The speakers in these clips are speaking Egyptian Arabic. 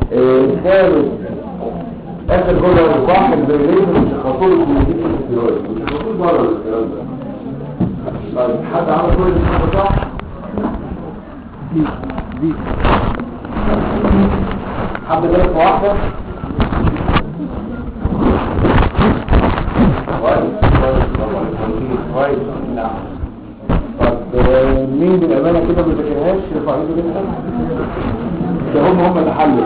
الثالث اخر جمله صح البريلين مش الخطوط الكلينيكيه في الستيرويد مش الخطوط بره الكلام ده طيب حد عمل كل اللي صح دي دي حد جاب واحده كويس كويس برافو عليك. كويس نعم طب آه، مين بالامانه كده ما ذاكرهاش يرفع ايده جدا ده هم هم اللي حلوا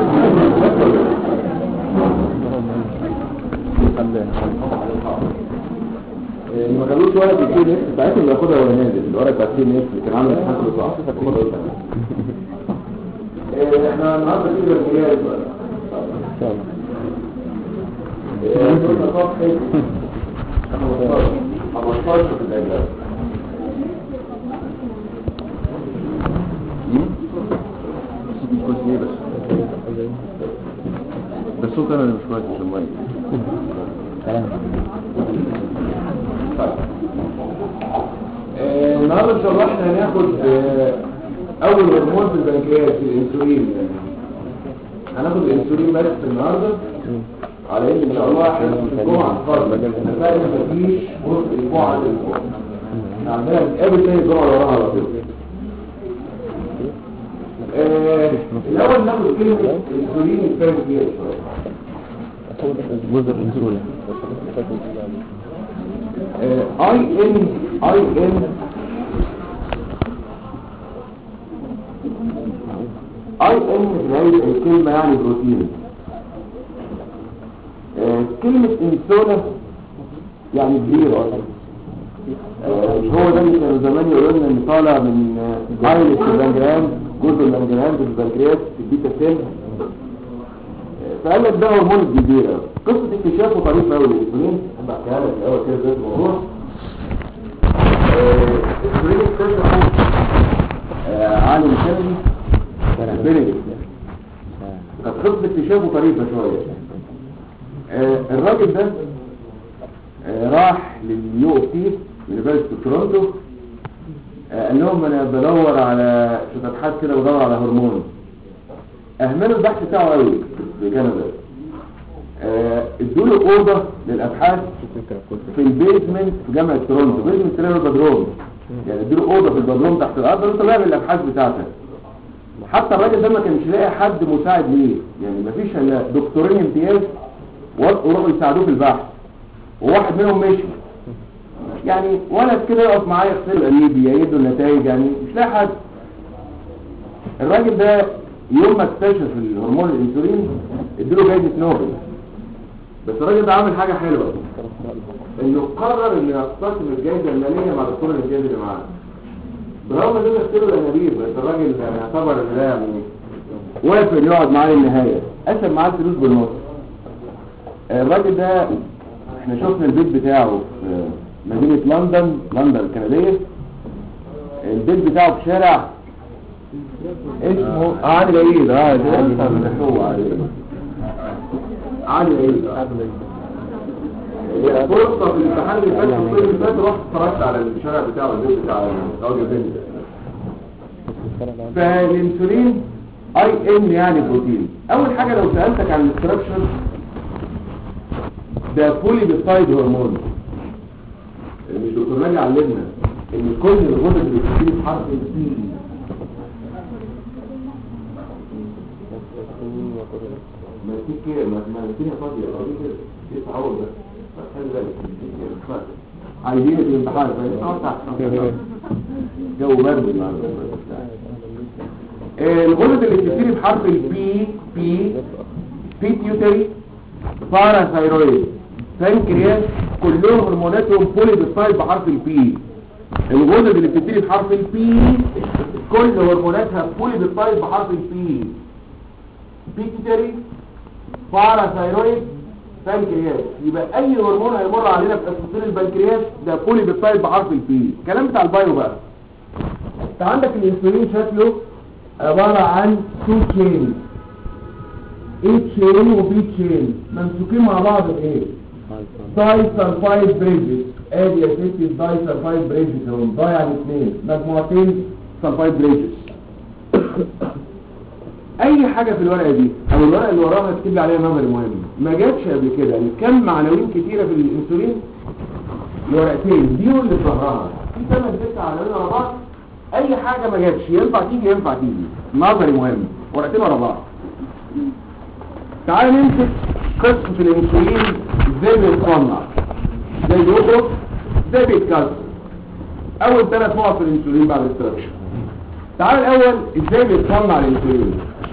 آه، اللي ما خدوش ورقه التي ان اس بتاعتهم اللي ياخدها وهو نازل الورقه بتاعت التي ان اس اللي كان عامل امتحان كله صح خدها وانت نازل. آه، احنا النهارده كده الجهاز بقى ان شاء الله آه، كنا صفحه 15 15 في الاجازه مش كويس ليه بس بس هو كان مش كويس مش الميه كلام طيب آه، النهارده ان شاء الله احنا هناخد آه، اول هرمون في البنكرياس الانسولين يعني هناخد الانسولين بس النهارده على ان ان شاء الله احنا في الجمعه القادمه احنا فعلا مفيش جزء اسبوع عن الاسبوع احنا عندنا نتقابل تاني الجمعه اللي وراها على طول آه، الاول ناخد كلمه الانسولين نتكلم فيها شويه جزر انسولين اي ان اي ان اي ان في نهاية الكلمة يعني بروتين آه، كلمة انسولة يعني كبيرة آه، مش هو ده اللي كانوا زمان يقولوا لنا ان طالع من آه، ايلس البنجرام جزء من البنجرام في البنكرياس في البيتا سيل فقال لك ده هرمون الجزيرة قصة اكتشافه طريقة قوي الانسولين بحكيها لك الاول كده زي الموضوع آه، الانسولين اكتشفه آه، عالم كندي بنديكت كانت قصة اكتشافه طريقة شوية آه، الراجل ده آه، راح لليو اوف تي يونيفرسيتي تورونتو آه، قال لهم انا بدور على شوية ابحاث كده بدور على هرمون اهملوا البحث بتاعه قوي في كندا آه، ادوا له اوضه للابحاث في البيزمنت في جامعه تورونتو بيزمنت تلاقي البدروم يعني ادوا له اوضه في البدروم تحت الارض وانت تعمل الابحاث بتاعتك حتى الراجل ده ما كانش لاقي حد مساعد ليه يعني ما فيش الا دكتورين امتياز وراحوا يساعدوه في البحث وواحد منهم مشي يعني ولد كده يقف معاه يغسل قريب يأيده النتائج يعني مش لاقي حد الراجل ده يوم ما اكتشف الهرمون الانسولين اديله جايزة نوبل بس الراجل ده عامل حاجة حلوة انه قرر انه يقتسم الجائزة المالية مع دكتور الامتياز اللي معاه برغم ان دول اختاروا الانابيب بس الراجل اعتبر ان ده يعني وافق إنه يقعد معاه للنهاية قسم معاه الفلوس بالنص الراجل ده احنا شفنا البيت بتاعه في مدينة لندن لندن الكندية البيت بتاعه في شارع اسمه علي العيد اه ده اسمه هو علي العيد علي العيد هي فرصة في الامتحان اللي فات الصيف اللي فات رحت اتفرجت على الشارع بتاعه البيت بتاع الراجل بنت فالانسولين اي ان يعني بروتين اول حاجة لو سألتك عن الاستراكشر ده بولي بيبتايد هرمون مش دكتور ناجي علمنا ان كل الغدد اللي بتبتدي بحرف السي ما في كده ما ما الدنيا فاضيه فاضيه كده ايه التعود ده خلي بالك عايزين في الامتحان جو برد النهارده آه، الغدد اللي بتبتدي بحرف البي بي بيتيوتري باراثايرويد بانكرياس كلهم هرموناتهم بولي بيبتايد بحرف البي الغدد اللي بتبتدي بحرف البي كل هرموناتها بولي بيبتايد بحرف البي بيتيوتري باراثايرويد بانكرياس يبقى اي هرمون هيمر علينا في اسفل البنكرياس ده بولي بيبتايد بحرف البي الكلام بتاع البايو بقى انت عندك الانسولين شكله عبارة عن تو تشين ايه تشين وبي تشين ممسوكين مع بعض بايه داي سلفايد بريدجز ادي يا ستي الداي سلفايد بريدجز هم داي يعني اثنين مجموعتين سلفايد بريدجز اي حاجة في الورقة دي او الورقة اللي وراها تكتب لي عليها نظري مهم ما جاتش قبل كده يعني كم عناوين كتيرة في الانسولين الورقتين دي واللي في ظهرها في ثمان ست عناوين ورا بعض اي حاجة ما جاتش ينفع تيجي ينفع تيجي نظري مهم ورقتين ورا بعض تعال نمسك قسم في الانسولين ازاي بيتصنع ازاي بيخرج ازاي بيتكسر اول ثلاث نقط في الانسولين بعد الاستراكشر تعال الاول ازاي بيتصنع الانسولين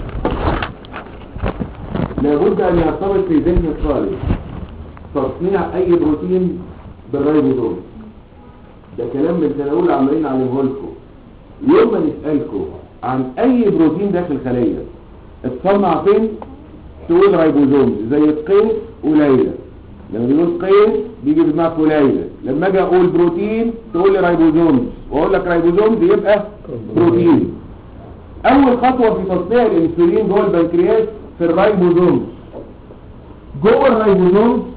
لابد ان يرتبط في ذهن الطالب تصنيع اي بروتين بالريبوزوم ده كلام من سنه اولى عمالين نعلمه لكم يوم ما نسالكم عن اي بروتين داخل خليه اتصنع فين تقول ريبوزوم زي القيس وليلى لما بيقول قيس بيجي في دماغك وليلى لما اجي اقول بروتين تقول لي ريبوزوم واقول لك ريبوزوم يبقى بروتين اول خطوه في تصنيع الانسولين جوه البنكرياس في الريبوزوم جوه الريبوزوم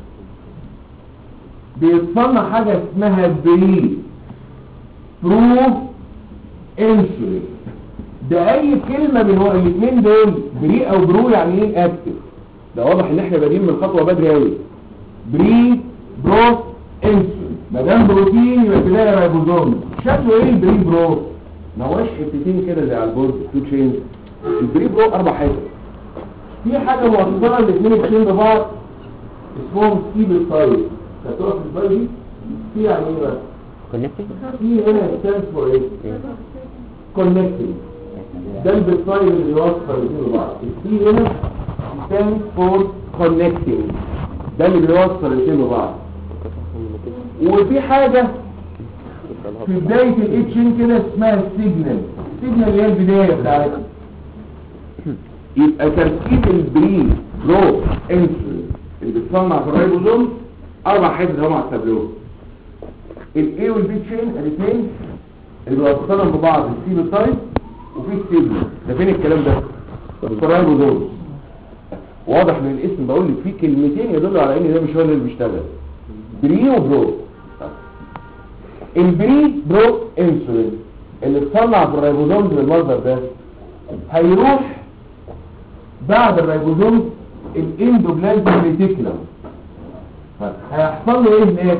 بيتصنع حاجه اسمها بري برو انسولين ده اي كلمة من هو الاثنين دول بري او برو يعني ايه اكتف ده واضح ان احنا بادئين من الخطوة بدري قوي بري برو انسولين ما دام بروتين يبقى تلاقي رايبوزوم شكله ايه البري برو ما هوش حتتين كده زي على البورد تو تشين البري برو اربع حتت في حاجة موصلة الاثنين تشين ببعض اسمهم سيب ستايل هتقف في الفايل دي في يعني ايه بقى كونكتنج في هنا ستاند فور ايه كونكتنج ده البيتفايل اللي بيوصل الاثنين ببعض السي هنا ستاند فور كونكتنج ده اللي بيوصل الاثنين ببعض وفي حاجة في بداية الاتشين كده اسمها السيجنال السيجنال اللي هي البداية بتاعتها يبقى تركيب البري برو انسولين اللي بيتصنع في الريبوزوم اربع حتت اهو على التابلو الاي والبي تشين الاثنين اللي بيوصلهم ببعض السي بالتايب وفي السيجنال ده فين الكلام ده في الريبوزوم واضح من الاسم بقول لك في كلمتين يدلوا على ان ده مش هو اللي بيشتغل بري وبرو البري برو انسولين اللي اتصنع في الريبوزوم بالمصدر ده هيروح بعد الريبوزوم الاندوبلازم ريتيكولم هيحصل له ايه هناك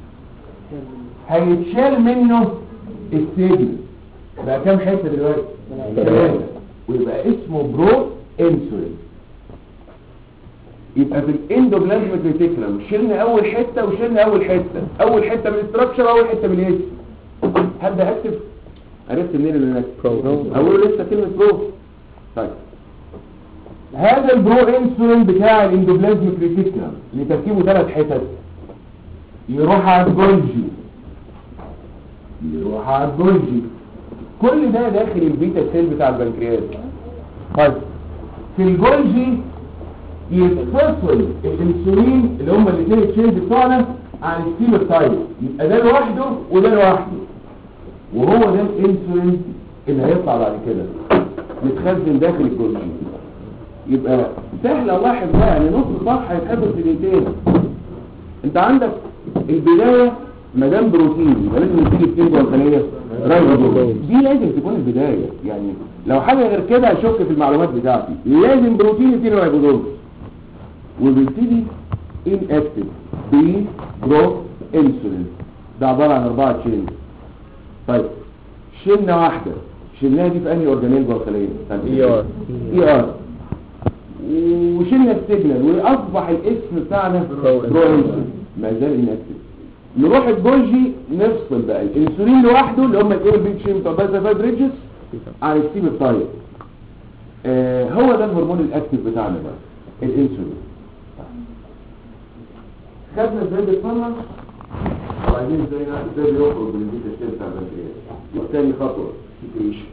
هيتشال منه السيجن بقى كام حته دلوقتي ثلاثه ويبقى اسمه برو انسولين يبقى في الاندوبلازميك ريتيكولم شلنا اول حته وشلنا اول حته اول حته من الاستراكشر اول حته من الاسم هبدا اكتب عرفت منين اللي هناك اقول لسه كلمه برو طيب هذا البرو انسولين بتاع الاندوبلازميك ريتيكولم اللي تركيبه ثلاث حتت يروح على الجولجي يروح على الجولجي كل ده داخل البيتا سيل بتاع البنكرياس طيب في الجولجي يتفصل الانسولين اللي هم الاثنين تشينج بتوعنا عن السيلوتايب يبقى ده لوحده وده لوحده وهو ده الانسولين اللي هيطلع بعد كده يتخزن داخل الجولجي يبقى سهل الاحظ بقى يعني نص صح هيتحفظ في دقيقتين انت عندك البدايه ما دام بروتين يبقى لازم تيجي بتين جوه الخليه رايبوزوم دي لازم تكون البدايه يعني لو حاجه غير كده اشك في المعلومات بتاعتي لازم بروتين يديني رايبوزوم وبيبتدي ان اكتف بي برو انسولين ده عباره عن اربعه تشين طيب شلنا واحده شلناها دي في انهي اورجانيل جوه الخليه اي ار اي ار وشلنا السيجنال واصبح الاسم بتاعنا برو برو ما زال انكتف نروح الجولجي نفصل بقى الانسولين لوحده اللي هم الاي بي تشين بتاع بازا ريدجز عن السيب الطاير آه هو ده الهرمون الاكتف بتاعنا بقى الانسولين خدنا ازاي بيتصنع وبعدين ازاي ازاي بيخرج من البيتا ستيل بتاع البنكرياس والتاني خطوه سكريشن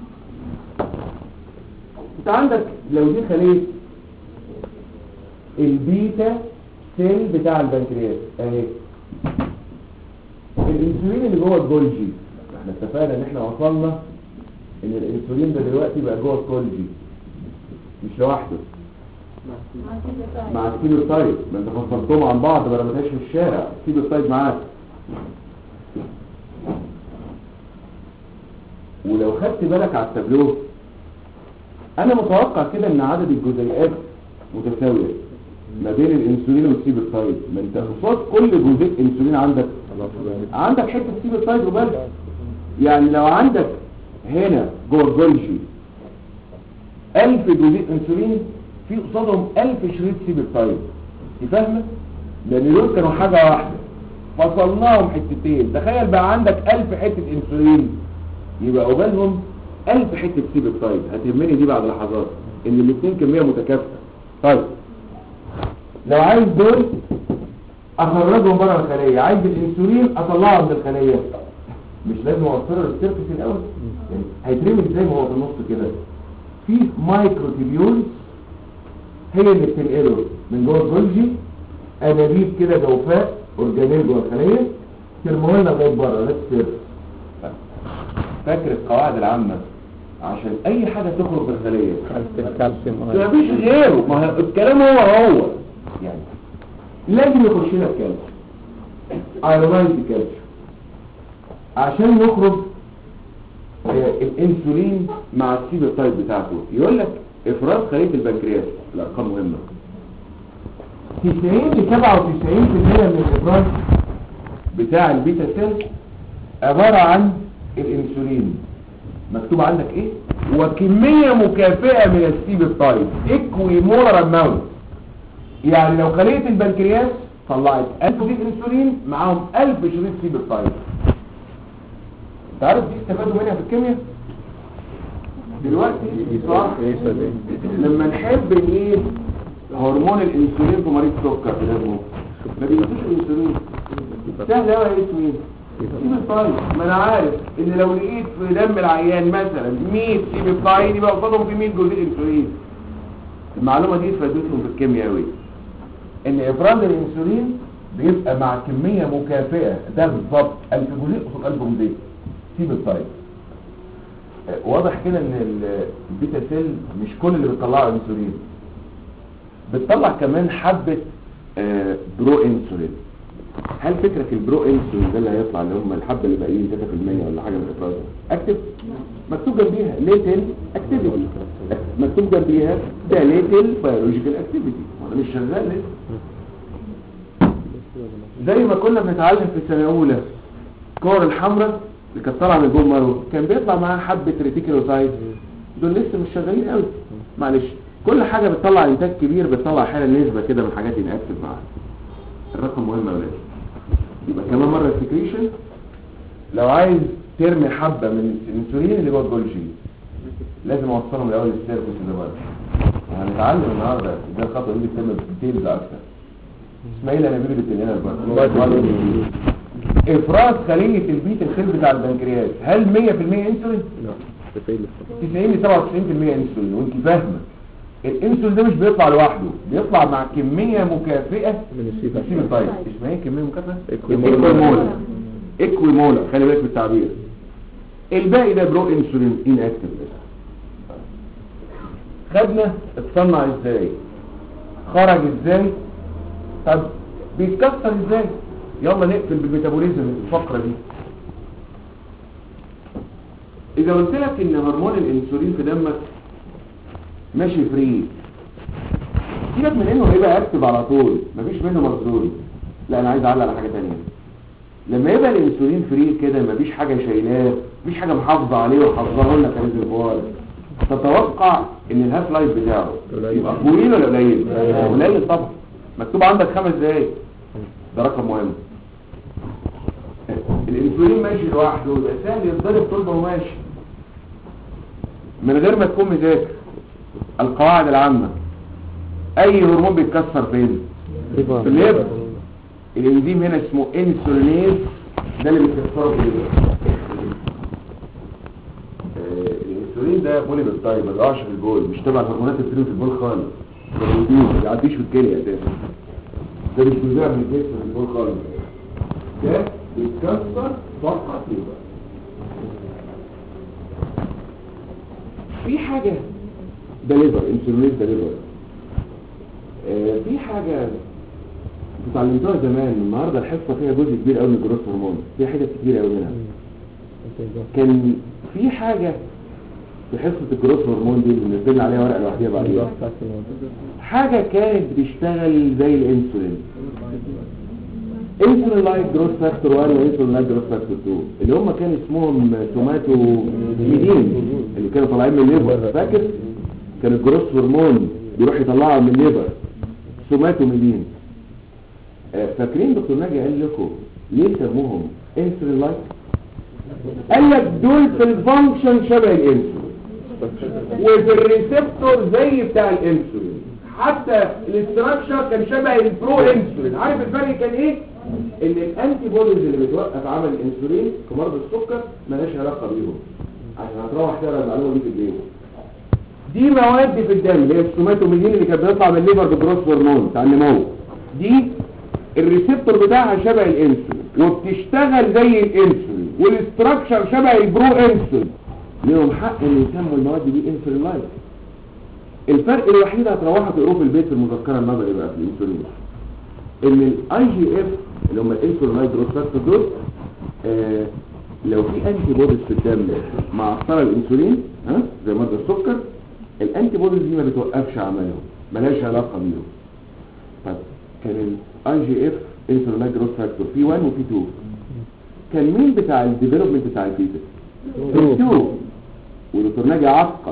انت عندك لو دي خليه البيتا سيل بتاع البنكرياس اهي الانسولين اللي جوه الجولجي احنا اتفقنا ان احنا وصلنا ان الانسولين ده دلوقتي بقى جوه الجولجي مش لوحده مع السيلوتايب ما انت فصلتهم عن بعض ما رميتهاش في الشارع السيلوتايب معاك ولو خدت بالك على التابلو انا متوقع كده ان عدد الجزيئات متساويه ما بين الانسولين والسيبرتايد ما انت قصاد كل جزيء انسولين عندك عندك حته سيبرتايد وبس يعني لو عندك هنا جوه الجولجي 1000 جزيء انسولين في قصادهم 1000 شريط سيبرتايد انت فاهمه لان دول كانوا حاجه واحده فصلناهم حتتين تخيل بقى عندك 1000 حته انسولين يبقى قبالهم 1000 حته سيبرتايد هتهمني دي بعد لحظات ان الاثنين كميه متكافئه طيب لو عايز دول اخرجهم بره الخليه عايز الانسولين اطلعه من الخليه مش لازم اوصله للسيرفس الاول يعني هيترمي ازاي وهو في النص كده في مايكرو تيبيولز هي اللي بتنقله من جوه الجولجي انابيب كده جوفاء اورجانيل جوه الخليه ترموه لنا لغايه بره ده السيرفس فاكر القواعد العامه عشان اي حاجه تخرج من الخليه الكالسيوم ما فيش غيره ما هو الكلام هو هو يعني لازم يخش لك كالسيوم ايرولايز كالسيوم عشان يخرج آه، الانسولين مع السيبرتايد بتاعته يقول لك افراز خليه البنكرياس الارقام مهمه 90 ل 97% من الافراز بتاع البيتا سيل عباره عن الانسولين مكتوب عندك ايه وكميه مكافئه من السيبرتايد ايكوي مولر اماونت يعني لو خليه البنكرياس طلعت 1000 شريط انسولين معاهم 1000 شريط سيبرتايد انت عارف دي استفادوا منها في الكيمياء دلوقتي صح لما نحب نقيس هرمون الانسولين في مريض سكر في دمه ما بيقيسوش الانسولين سهل قوي اقيس مين سيبرتايد ما انا عارف ان لو لقيت في دم العيان مثلا 100 سيبرتايد يبقى قصادهم في 100 جزيء انسولين المعلومه دي فادتهم في الكيمياء قوي ان افراز الانسولين بيبقى مع كميه مكافئه ده بالظبط 1000 جزيء قصاد 1000 جزيء سيبرتايد آه، واضح كده ان ال- البيتا سيل مش كل اللي بتطلعه انسولين بتطلع كمان حبه آه، برو انسولين هل فكرك البرو انسولين ده اللي هيطلع اللي هم الحبه اللي باقيين 3% ولا حاجه من افرازها اكتف مكتوب جنبيها ليتل اكتيفيتي مكتوب جنبيها ده ليتل بيولوجيكال اكتيفيتي وانا مش شغال لسه زي ما كنا بنتعلم في سنه اولى الكور الحمراء اللي كانت طالعه من البون مارو كان بيطلع معاها حبه ريتيكولوسايت دول لسه مش شغالين قوي معلش كل حاجه بتطلع انتاج كبير بتطلع احيانا نسبه كده من حاجات انكتف معاها الرقم مهم يا ولاد يبقى كمان مره السكريشن لو عايز ترمي حبه من الانسولين اللي جوه الجولجي لازم اوصلهم الاول للسيرفس اللي بره هنتعلم النهارده ازاي الخطوه دي بتتم بديتيلز اكتر اسماعيل انا بيقول بتنقلها لبره افراز خليه البيت الخيل بتاع البنكرياس هل 100% انسولين لا تفعيل 90 ل 97% انسولين وانت فاهمه الانسولين ده مش بيطلع لوحده بيطلع مع كميه مكافئه من السيبر السيبر طيب اسمها ايه كميه مكافئه إكويمولا. اكويمولا اكويمولا خلي بالك من التعبير الباقي ده برو انسولين ان اكتف خدنا اتصنع ازاي خرج ازاي طب بيتكسر ازاي يلا نقفل بالميتابوليزم الفقره دي اذا قلت لك ان هرمون الانسولين في دمك ماشي فري سيبك من انه هيبقى اكتف على طول مفيش منه مخزون لا انا عايز اعلق على حاجه تانية لما يبقى الانسولين فري كده مفيش حاجه شايلاه مفيش حاجه محافظه عليه وحافظاه لنا كريزرفوار تتوقع ان الهاف لايف بتاعه قليل. يبقى طويل ولا قليل قليل. قليل طبعا مكتوب عندك خمس دقايق ده رقم مهم الانسولين ماشي لوحده يبقى سهل يتضرب طول ما هو ماشي من غير ما تكون مذاكر القواعد العامة اي هرمون بيتكسر فين في الليبر الانزيم هنا اسمه انسولينيز ده اللي بيتكسره في الليبر آه، الانسولين ده بولي بالطيب ما بيقعش في البول مش تبع الهرمونات اللي بتجري في البول خالص ده بروتين ما بيعديش في الكليه اساسا ده مش بيضيع من الجسم في البول خالص ده بيتكسر فقط ليبر في حاجة ده ليفر انسولينيز ده ليفر آه، في حاجة اتعلمتوها زمان النهارده الحصة فيها جزء كبير قوي من الجروث هرمون فيها حاجات كتير قوي منها كان في حاجة في حصه الجروث هرمون دي اللي نزلنا عليها ورقه لوحديها بعدين حاجه كانت بتشتغل زي الانسولين انسولين لايك جروث فاكتور 1 وانسولين لايك جروث فاكتور 2 اللي هم كان اسمهم توماتو ميدين اللي كانوا طالعين من الليفر فاكر كان الجروث هرمون بيروح يطلعها من الليفر توماتو ميدين آه، فاكرين دكتور ناجي قال لكم ليه سموهم انسولين لايك قال لك دول في الفانكشن شبه الانسولين وفي الريسبتور زي بتاع الانسولين حتى الاستراكشر كان شبه البرو انسولين عارف الفرق كان ايه ان الانتي بوديز اللي بتوقف عمل الانسولين في مرض السكر مالهاش علاقه بيهم عشان هتروح تقرا المعلومه دي في البيت دي مواد في الدم اللي هي السوماتوميدين اللي كانت بتطلع من الليفر بالجروث هرمون بتاع النمو دي الريسبتور بتاعها شبه الانسولين وبتشتغل زي الانسولين والاستراكشر شبه البرو انسولين ليهم حق ان يسموا المواد دي انسولين لايك الفرق الوحيد هتروحوا تقروه في البيت في المذكره النظري بقى في الانسولين ان الاي جي اف اللي هم الانسولين لايك جروث فاكتور دول آه لو في انتي بوديز في الدم معطله الانسولين ها زي مرضى السكر الانتي بوديز دي ما بتوقفش عملهم ملهاش علاقه بيهم طب كان الاي جي اف انسولين لايك جروث فاكتور في 1 وفي 2 كان مين بتاع الديفلوبمنت بتاع البيتا 2 ودكتور ناجي عقب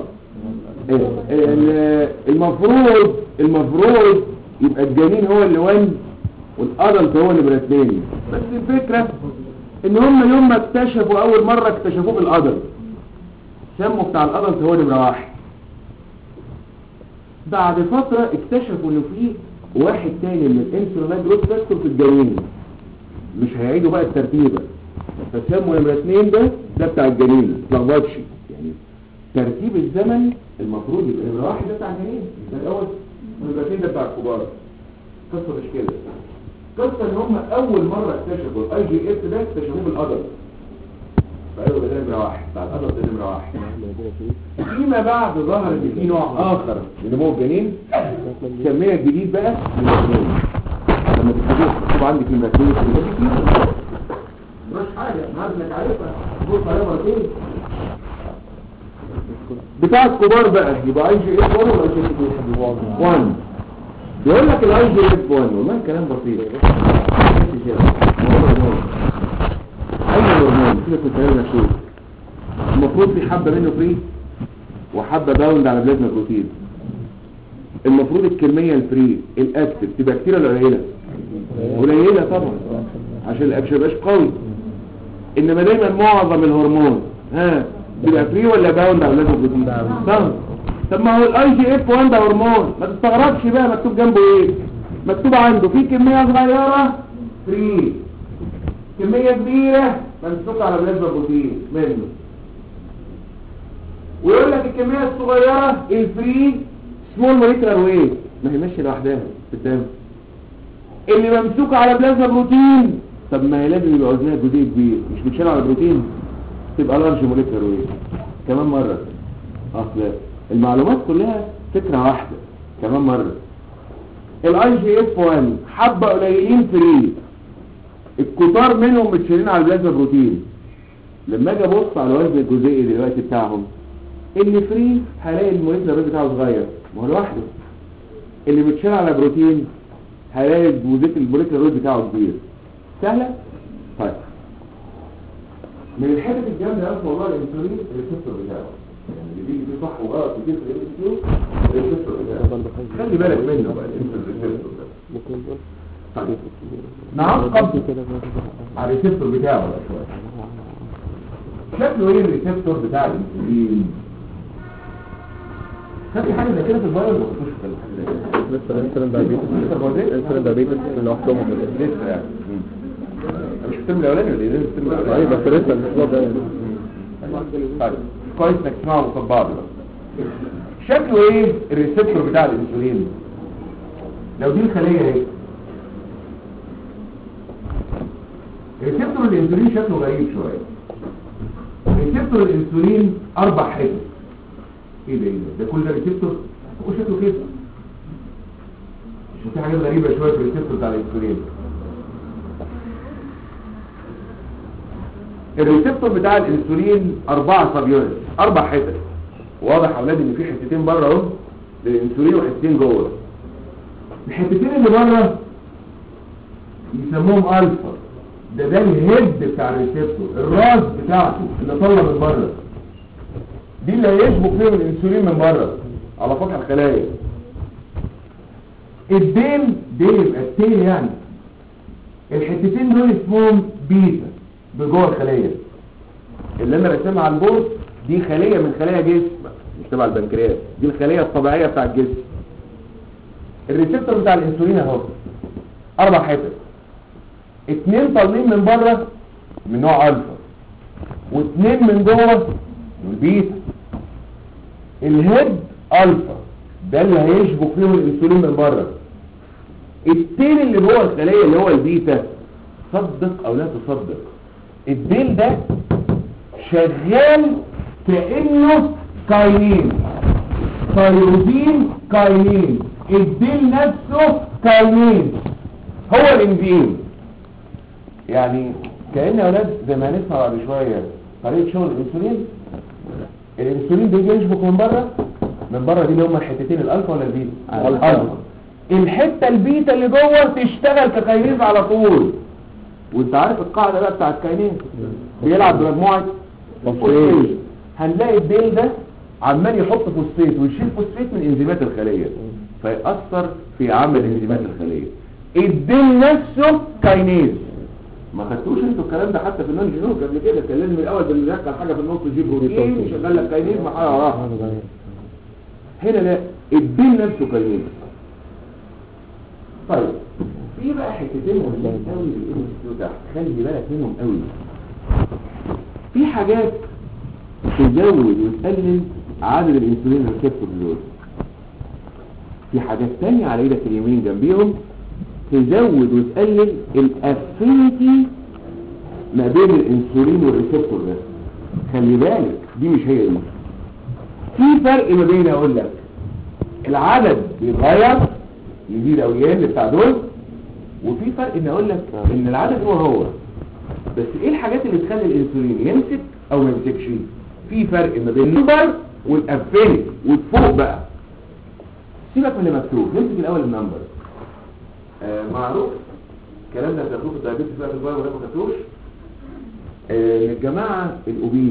ال- المفروض المفروض يبقى الجنين هو اللي وان والادلت هو اللي براتنين بس الفكرة ان هم يوم ما اكتشفوا اول مرة اكتشفوه بالادلت سموا بتاع الادلت هو نمرة واحد بعد فترة اكتشفوا انه في واحد تاني من الانسولين جروث فاكتور في الجنين مش هيعيدوا بقى الترتيبة فسموا نمرة اتنين ده ده بتاع الجنين متلخبطش يعني ترتيب الزمن المفروض يبقى نمرة واحد ده بتاع الجنين ده الاول ونمرة اتنين ده بتاع الكبار قصة مش كده قصة ان هم اول مرة اكتشفوا الاي جي اف ده اكتشفوه بالادلت فقالوا ده نمرة واحد بتاع الادلت ده نمرة واحد فيما بعد ظهر ان في نوع اخر لنمو الجنين سميه الجديد بقى نمرة اتنين لما تكتبوه مكتوب عندك نمرة اتنين في الكتاب مش حاجة انا عارف انك عارفها بص عليها مرتين بتاع الكبار بقى يبقى اي جي اف 1 ولا اي جي اف 1 بيقول لك الاي جي اف 1 والله كلام بسيط اي هرمون كده كنت قايل شوف المفروض في حبه منه فري وحبه باوند على بلازما بروتين المفروض الكميه الفري الاكتف تبقى كتير ولا قليله قليله طبعا عشان الاكشن يبقاش قوي انما دايما معظم الهرمون ها بيبقى فري ولا باوند على بلازما بروتين باوند طب ما هو الاي جي اف 1 ده هرمون ما تستغربش بقى مكتوب جنبه ايه مكتوب عنده في كميه صغيره فري كميه كبيره ممسوكه على بلازما بروتين منه ويقول لك الكميه الصغيره الفري سمول موليكولار ويت ما هي ماشيه لوحدها في الدم اللي ممسوكه على بلازما بروتين طب ما هي لازم يبقى وزنها جزيء كبير مش بتشيل على بروتين تبقى لارج موليكولار ويت كمان مره اصل المعلومات كلها فكرة واحدة كمان مرة الاي جي اف 1 حبة قليلين فري الكتار منهم متشيلين على البلازما بروتين لما اجي ابص على الوزن الجزيئي دلوقتي بتاعهم اللي فري هلاقي الموليكولار ريت بتاعه صغير ما هو لوحده اللي متشال على بروتين هلاقي الجزيء الموليكولار ريت بتاعه كبير سهلة؟ طيب من الحتة الجامدة أوي والله الانسولين الريسبتور بتاعه يعني اللي بيجي فيه صح وغلط كتير في الام كيو الريسبتور بتاعه خلي بالك منه بقى الريسبتور ده طيب نعقب على الريسبتور بتاعه بقى شويه شكله ايه الريسبتور بتاع الانسولين خدي حاجه زي كده في الفايروس ولا مش في الحاجه زي كده لسه الانسولين دايبيتس الانسولين دايبيتس لوحدهم لسه يعني مش الترم الاولاني ولا ايه لازم الترم الاولاني ايوه بس لسه الاسبوع ده طيب كويس انك تسمعوا قصاد بعض بقى شكله ايه الريسبتور بتاع الانسولين لو دي الخليه اهي ريسبتور الانسولين شكله غريب شويه ريسبتور الانسولين اربع حتت ايه ده ايه ده ده كل ده ريسبتور هو شكله كده مش في حاجات غريبه شويه في الريسبتور بتاع الانسولين الريسبتور بتاع الانسولين اربعة سبيونت اربع حتت واضح يا اولاد ان في حتتين بره اهو للانسولين وحتتين جوه الحتتين اللي بره يسموهم الفا ده ده الهيد بتاع الريسبتور الراس بتاعته اللي طالعه من بره دي اللي هيشبك فيهم الانسولين من بره على سطح الخلايا الديل ديل يبقى التيل يعني الحتتين دول اسمهم بيتا بجوه الخليه اللي انا رسمها على البورد دي خليه من خلايا جسم مش تبع البنكرياس دي الخليه الطبيعيه بتاع الجسم الريسبتور بتاع الانسولين اهو اربع حتت اتنين طالعين من بره من نوع الفا واتنين من جوه من البيتا الهيد الفا ده اللي هيشبك فيهم الانسولين من بره التيل اللي جوه الخليه اللي هو البيتا صدق او لا تصدق الديل ده شغال كانه كاينين تايروزين كاينين الديل نفسه كاينين هو الانزيم يعني كأن يا اولاد زي ما هنسمع بعد شويه طريقه شغل الانسولين الانسولين بيجي يشبك من بره من بره دي اللي هم الحتتين الالفا ولا البيتا الالفا الحته البيتا اللي جوه تشتغل ككاينيز على طول وانت عارف القاعده بقى بتاع الكاينيز بيلعب بمجموعه فوسفات هنلاقي الديل ده عمال يحط فوسفات ويشيل فوسفات من انزيمات الخليه فيأثر في عمل انزيمات الخليه الديل نفسه كاينيز ما خدتوش انتوا الكلام ده حتى في النون جينوك قبل كده كان لازم الاول بندخل حاجه في النص يجيب بروتين يشغل لك كاينيز مع حاجه وراها هنا لا الدين نفسه كاينيز طيب في بقى حتتين مهمين قوي للام تحت خلي بالك منهم قوي في حاجات تزود وتقلل عدد الانسولين ريسبتور دول في حاجات تانية على ايدك اليمين جنبيهم تزود وتقلل الافينيتي ما بين الانسولين والريسبتور ده خلي بالك دي مش هي دي في فرق ما بين اقول لك العدد بيتغير يزيد او يقل بتاع دول وفي فرق ان اقول لك ان العدد هو هو بس ايه الحاجات اللي تخلي الانسولين يمسك او ما يمسكش في فرق ما بين النمبر والافينيتي وفوق بقى سيبك من اللي مكتوب نمسك الاول النمبر آه معروف الكلام ده هتاخدوه في الدايبيتس بقى في البايو ولا ما خدتوش آه الجماعه الاوبيز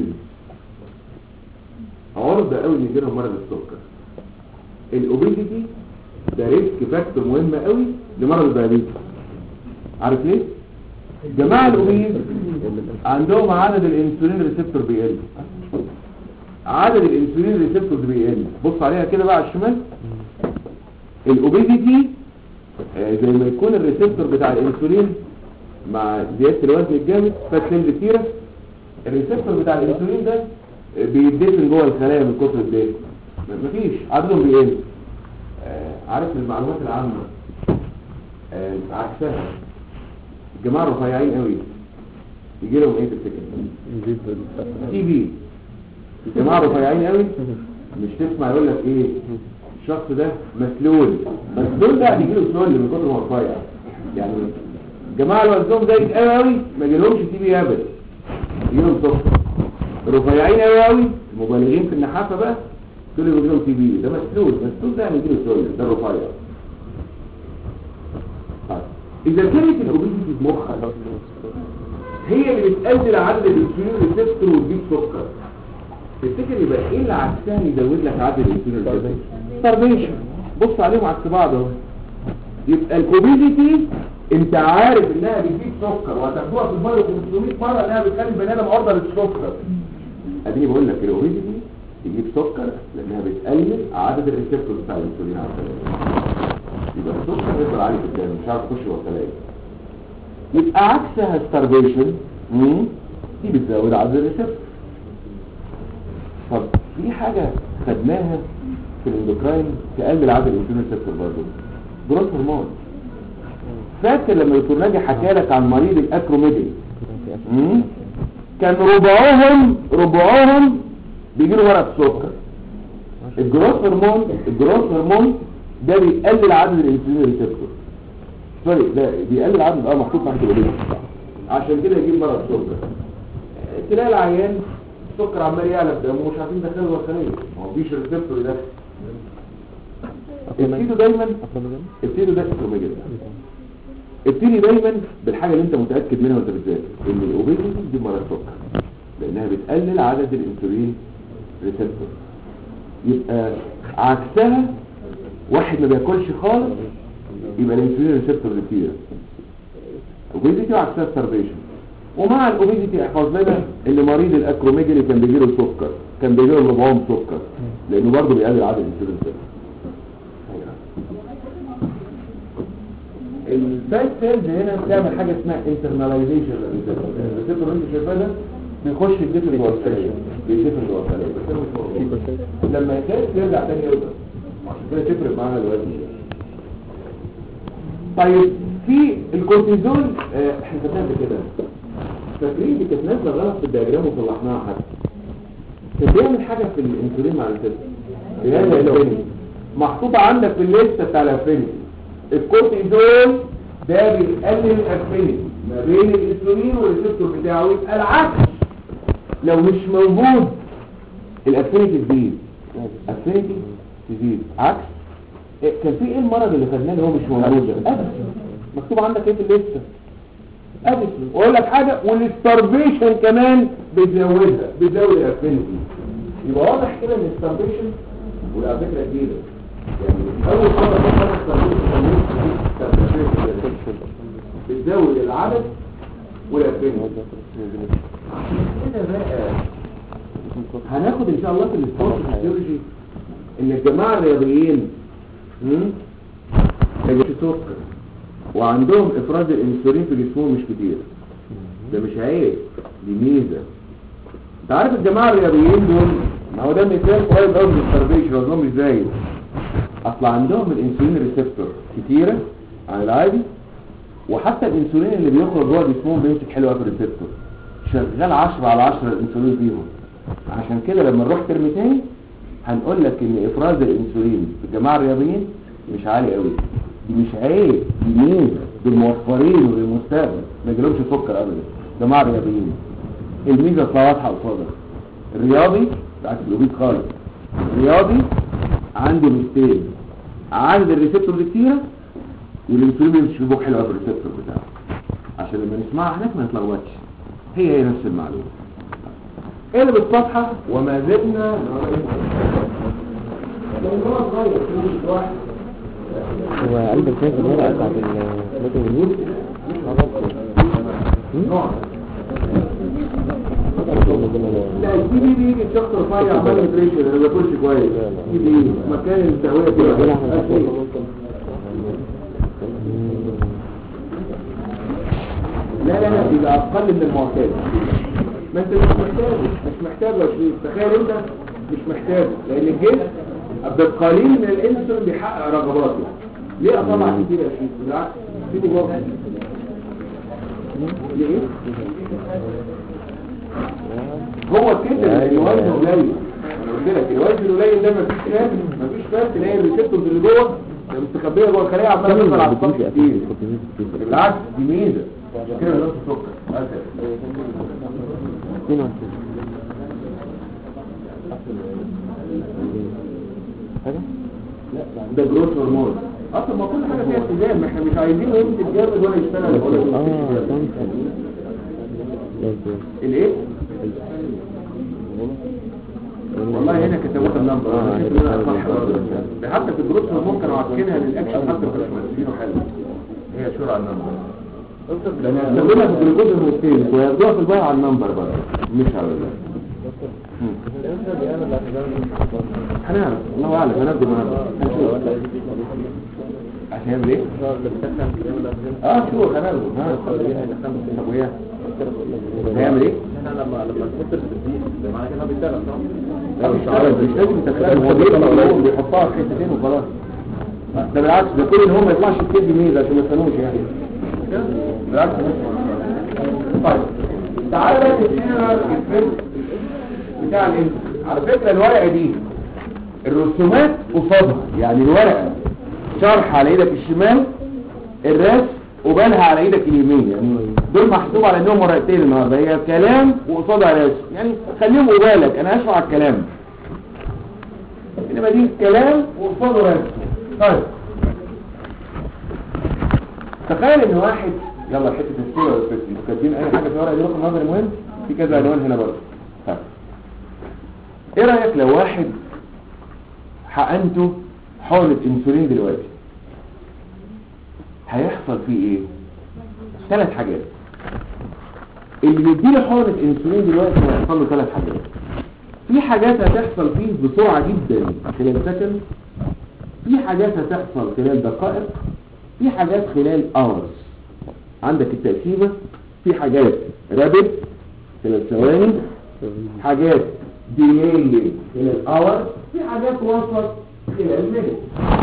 عرضة قوي ان يجيلهم مرض السكر الاوبيزيتي ده ريسك فاكتور مهم قوي لمرض الدايابيتس عارف ليه جماعه الاوبيز عندهم عدد الانسولين ريسبتور بيقل عدد الانسولين ريسبتور بيقل بص عليها كده بقى على الشمال الاوبيزيتي آه زي ما يكون الريسبتور بتاع الانسولين مع زياده الوزن الجامد فات سيل كتيره الريسبتور بتاع الانسولين ده بيدفن جوه الخلايا من كتر الدم مفيش عددهم بيقل آه عارف المعلومات العامة آه عكسها الجماعة الرفيعين قوي يجي لهم ايه تفتكر تي بي الجماعة الرفيعين قوي مش تسمع يقول لك ايه الشخص ده مسلول مسلول ده بيجي له سل من كتر ما رفيع يعني الجماعة اللي وزنهم زايد قوي قوي ما يجيلهمش تي بي ابدا يجي لهم سكر الرفيعين قوي قوي المبالغين في النحافه بقى دول اللي بيجيلهم تي بي ده مسلول مسلول ده يعني بيجيله سول ده الرفيع طيب اذا كانت الاوبيسيتي في مخك هي اللي بتقلل عدد الانسولين ريسبتور وتجيب سكر تفتكر يبقى ايه اللي عكسها يزود لك عدد الانسولين ريسبتور ستارفيشن بص عليهم عكس بعض اهو يبقى الاوبيسيتي انت عارف انها بتجيب سكر وهتاخدوها في البايو 500 مره انها بتخلي البني ادم عرضه للسكر اديني بقول لك الاوبيسيتي تجيب سكر لانها بتقلل عدد الريسبتور بتاع الانسولين على الخلايا يبقى السكر يفضل عالي قدام مش عارف يخش جوه الخلايا يبقى عكسها ستارفيشن دي بتزود عدد الريسبتور طب في حاجه خدناها في الاندوكراين تقلل عدد الانسولين ريسبتور برضه جروث هرمون فاكر لما الدكتور ناجي حكى لك عن مريض الاكروميدي كان ربعهم ربعهم بيجي له ورق سكر الجروث هرمون الجروث هرمون ده بيقلل عدد الانسولين ريسبتور سوري ده بيقلل عدد اه محطوط تحت الاوبيس عشان كده يجيب مرض سكر تلاقي العيان السكر عمال يعلى في دمه ومش عارفين ندخله جوه الخليه ما هو مفيش ريسبتور ده ابتدوا دايما ابتدوا ده اكروميجل ابتدي دايما بالحاجه اللي انت متاكد منها وانت بتذاكر ان الاوبيسيتي دي مرض سكر لانها بتقلل عدد الانسولين ريسبتور يبقى عكسها واحد ما بياكلش خالص يبقى الانسولين ريسبتور كتير اوبيزيتي وعكسها ستارفيشن ومع الاوبيزيتي احفظ لنا ان مريض الاكروميجالي كان بيجيله سكر كان بيجيله ربعهم سكر لانه برضه بيقلل عدد الانسولين ريسبتور الفات سيلز هنا بتعمل حاجه اسمها انترناليزيشن الريسبتور اللي انت شايفاه ده بيخش الجسم جوه الخليه بيدفن جوه الخليه بس هو مش موجود. لما يخاف يرجع تاني يوضع عشان كده تفرق معانا الوزن طيب في الكورتيزون آه، احنا كتبنا كده فاكرين دي كانت نازله غلط في الدياجرام وصلحناها حتى كان بيعمل حاجه في الانسولين مع الانسولين بيعمل الافينيتي محطوطه عندك في الليسته بتاع الافينيتي الكورتيزون ده بيقلل الافينيتي ما بين الانسولين والريسبتور بتاعه يبقى العكس لو مش موجود الافينيتي تزيد افينيتي تزيد عكس إيه، كان في ايه المرض اللي خدناه اللي هو مش موجود ده أدس. مكتوب عندك ايه في الليسته ادس واقول لك حاجه والستارفيشن كمان بيزودها بيزود الافينيتي يبقى واضح كده ان الستارفيشن وعلى فكره جديده يعني اول مره تفكر الستارفيشن بتزود العدد والافينيتي عشان كده بقى هناخد ان شاء الله في السبورت فيسيولوجي ان الجماعه الرياضيين هم؟ يجيش سكر وعندهم افراز الانسولين في جسمهم مش كتير ده مش عيب دي ميزه انت عارف الجماعه الرياضيين دول ما هو ده مثال قريب قوي من السرفيشن وزنهم مش زي اصل عندهم الانسولين ريسبتور كتيره عن العادي وحتى الانسولين اللي بيخرج جوه جسمهم بيمسك حلو قوي في الريسبتور شغال 10 على 10 الانسولين فيهم عشان كده لما نروح ترم تاني هنقول لك ان افراز الانسولين في الجماعه الرياضيين مش عالي قوي دي مش عيب دي ميزه دول موفرين للمستقبل ما يجيلهمش سكر ابدا جماعه رياضيين الميزه اصلا واضحه قصادك الرياضي بتاعت الاوبيد خالص الرياضي عنده ميزتين عدد الريسبتور كتيره والانسولين بيمشي في بوك حلو قوي في الريسبتور بتاعه عشان لما نسمعها هناك ما نتلخبطش هي هي نفس المعلومه قلب الصفحة وما زلنا هو قلب الفاز الورقة بتاعت المدن النيل لا السي بي بيجي الشخص رفيع عمال يتريشن انا ما باكلش كويس سي بي مكان التهوية كده لا لا لا يبقى اقل من المعتاد ما انت مش محتاج مش محتاج يا شريف تخيل انت مش محتاج لان الجسم بالقليل من الانسولين بيحقق رغباته ليه اطلع كتير يا شريف بالعكس سيبه جوه ليه هو كده الوزن قليل انا قلت لك الوزن القليل ده مفيش فات مفيش فات تلاقي الريسبتورز اللي جوه مستخبيه جوه الخليه عماله تظهر على السطح كتير بالعكس دي ميزه عشان كده نقص السكر أسف. ده جروث هرمون اصلا ما كل حاجه فيها التزام احنا مش عايزينه يمسك جامد ولا يشتغل ولا اه الايه والله هنا كتبوها النمبر آه، أنا شايف إنها صح ده حتى في الجروث هرمون كانوا عاطينها للاكشن حتى ما كانوش مقسمينه حلو هي شورى على النمبر لان يستخدمها في الجلوكوز المختلف وياخدوها في البيع على النمبر بقى مش على ده هنعرف الله اعلم هنبدو النهارده هنشوف عشان يعمل ايه؟ اه شو هنعرف ها طب وياه هيعمل ايه؟ لما لما الفكر بتزيد معنى كده بيشتغل صح؟ لا مش عارف مش لازم تكلم هو بيطلع بيحطها في حتتين وخلاص ده بالعكس ده كل ان هو ما يطلعش كتير جميل عشان ما يستنوش يعني بالعكس طيب تعالى بقى نشتغل الفيلم بتاع الانت على فكرة الورقة دي الرسومات قصادها يعني الورقة شرح على ايدك الشمال الرسم وبالها على ايدك اليمين يعني دول محسوب على انهم ورقتين النهارده هي كلام وقصادها رسم يعني خليهم بالك انا هشرح الكلام انما دي كلام وقصاده رسم طيب تخيل ان واحد يلا حته السيره والفكر انتوا كاتبين اي حاجه في ورقه دي رقم نظري مهم في كذا عنوان هنا برضه طيب ايه رايك لو واحد حقنته حقنه انسولين دلوقتي هيحصل فيه ايه ثلاث حاجات اللي بيديله حقنه انسولين دلوقتي هيحصل له ثلاث حاجات في حاجات هتحصل فيه بسرعه جدا خلال سكند في حاجات هتحصل خلال دقائق في حاجات خلال hours عندك التقسيمة في حاجات رابد خلال ثواني حاجات ديلي خلال hours في حاجات وسط خلال مينت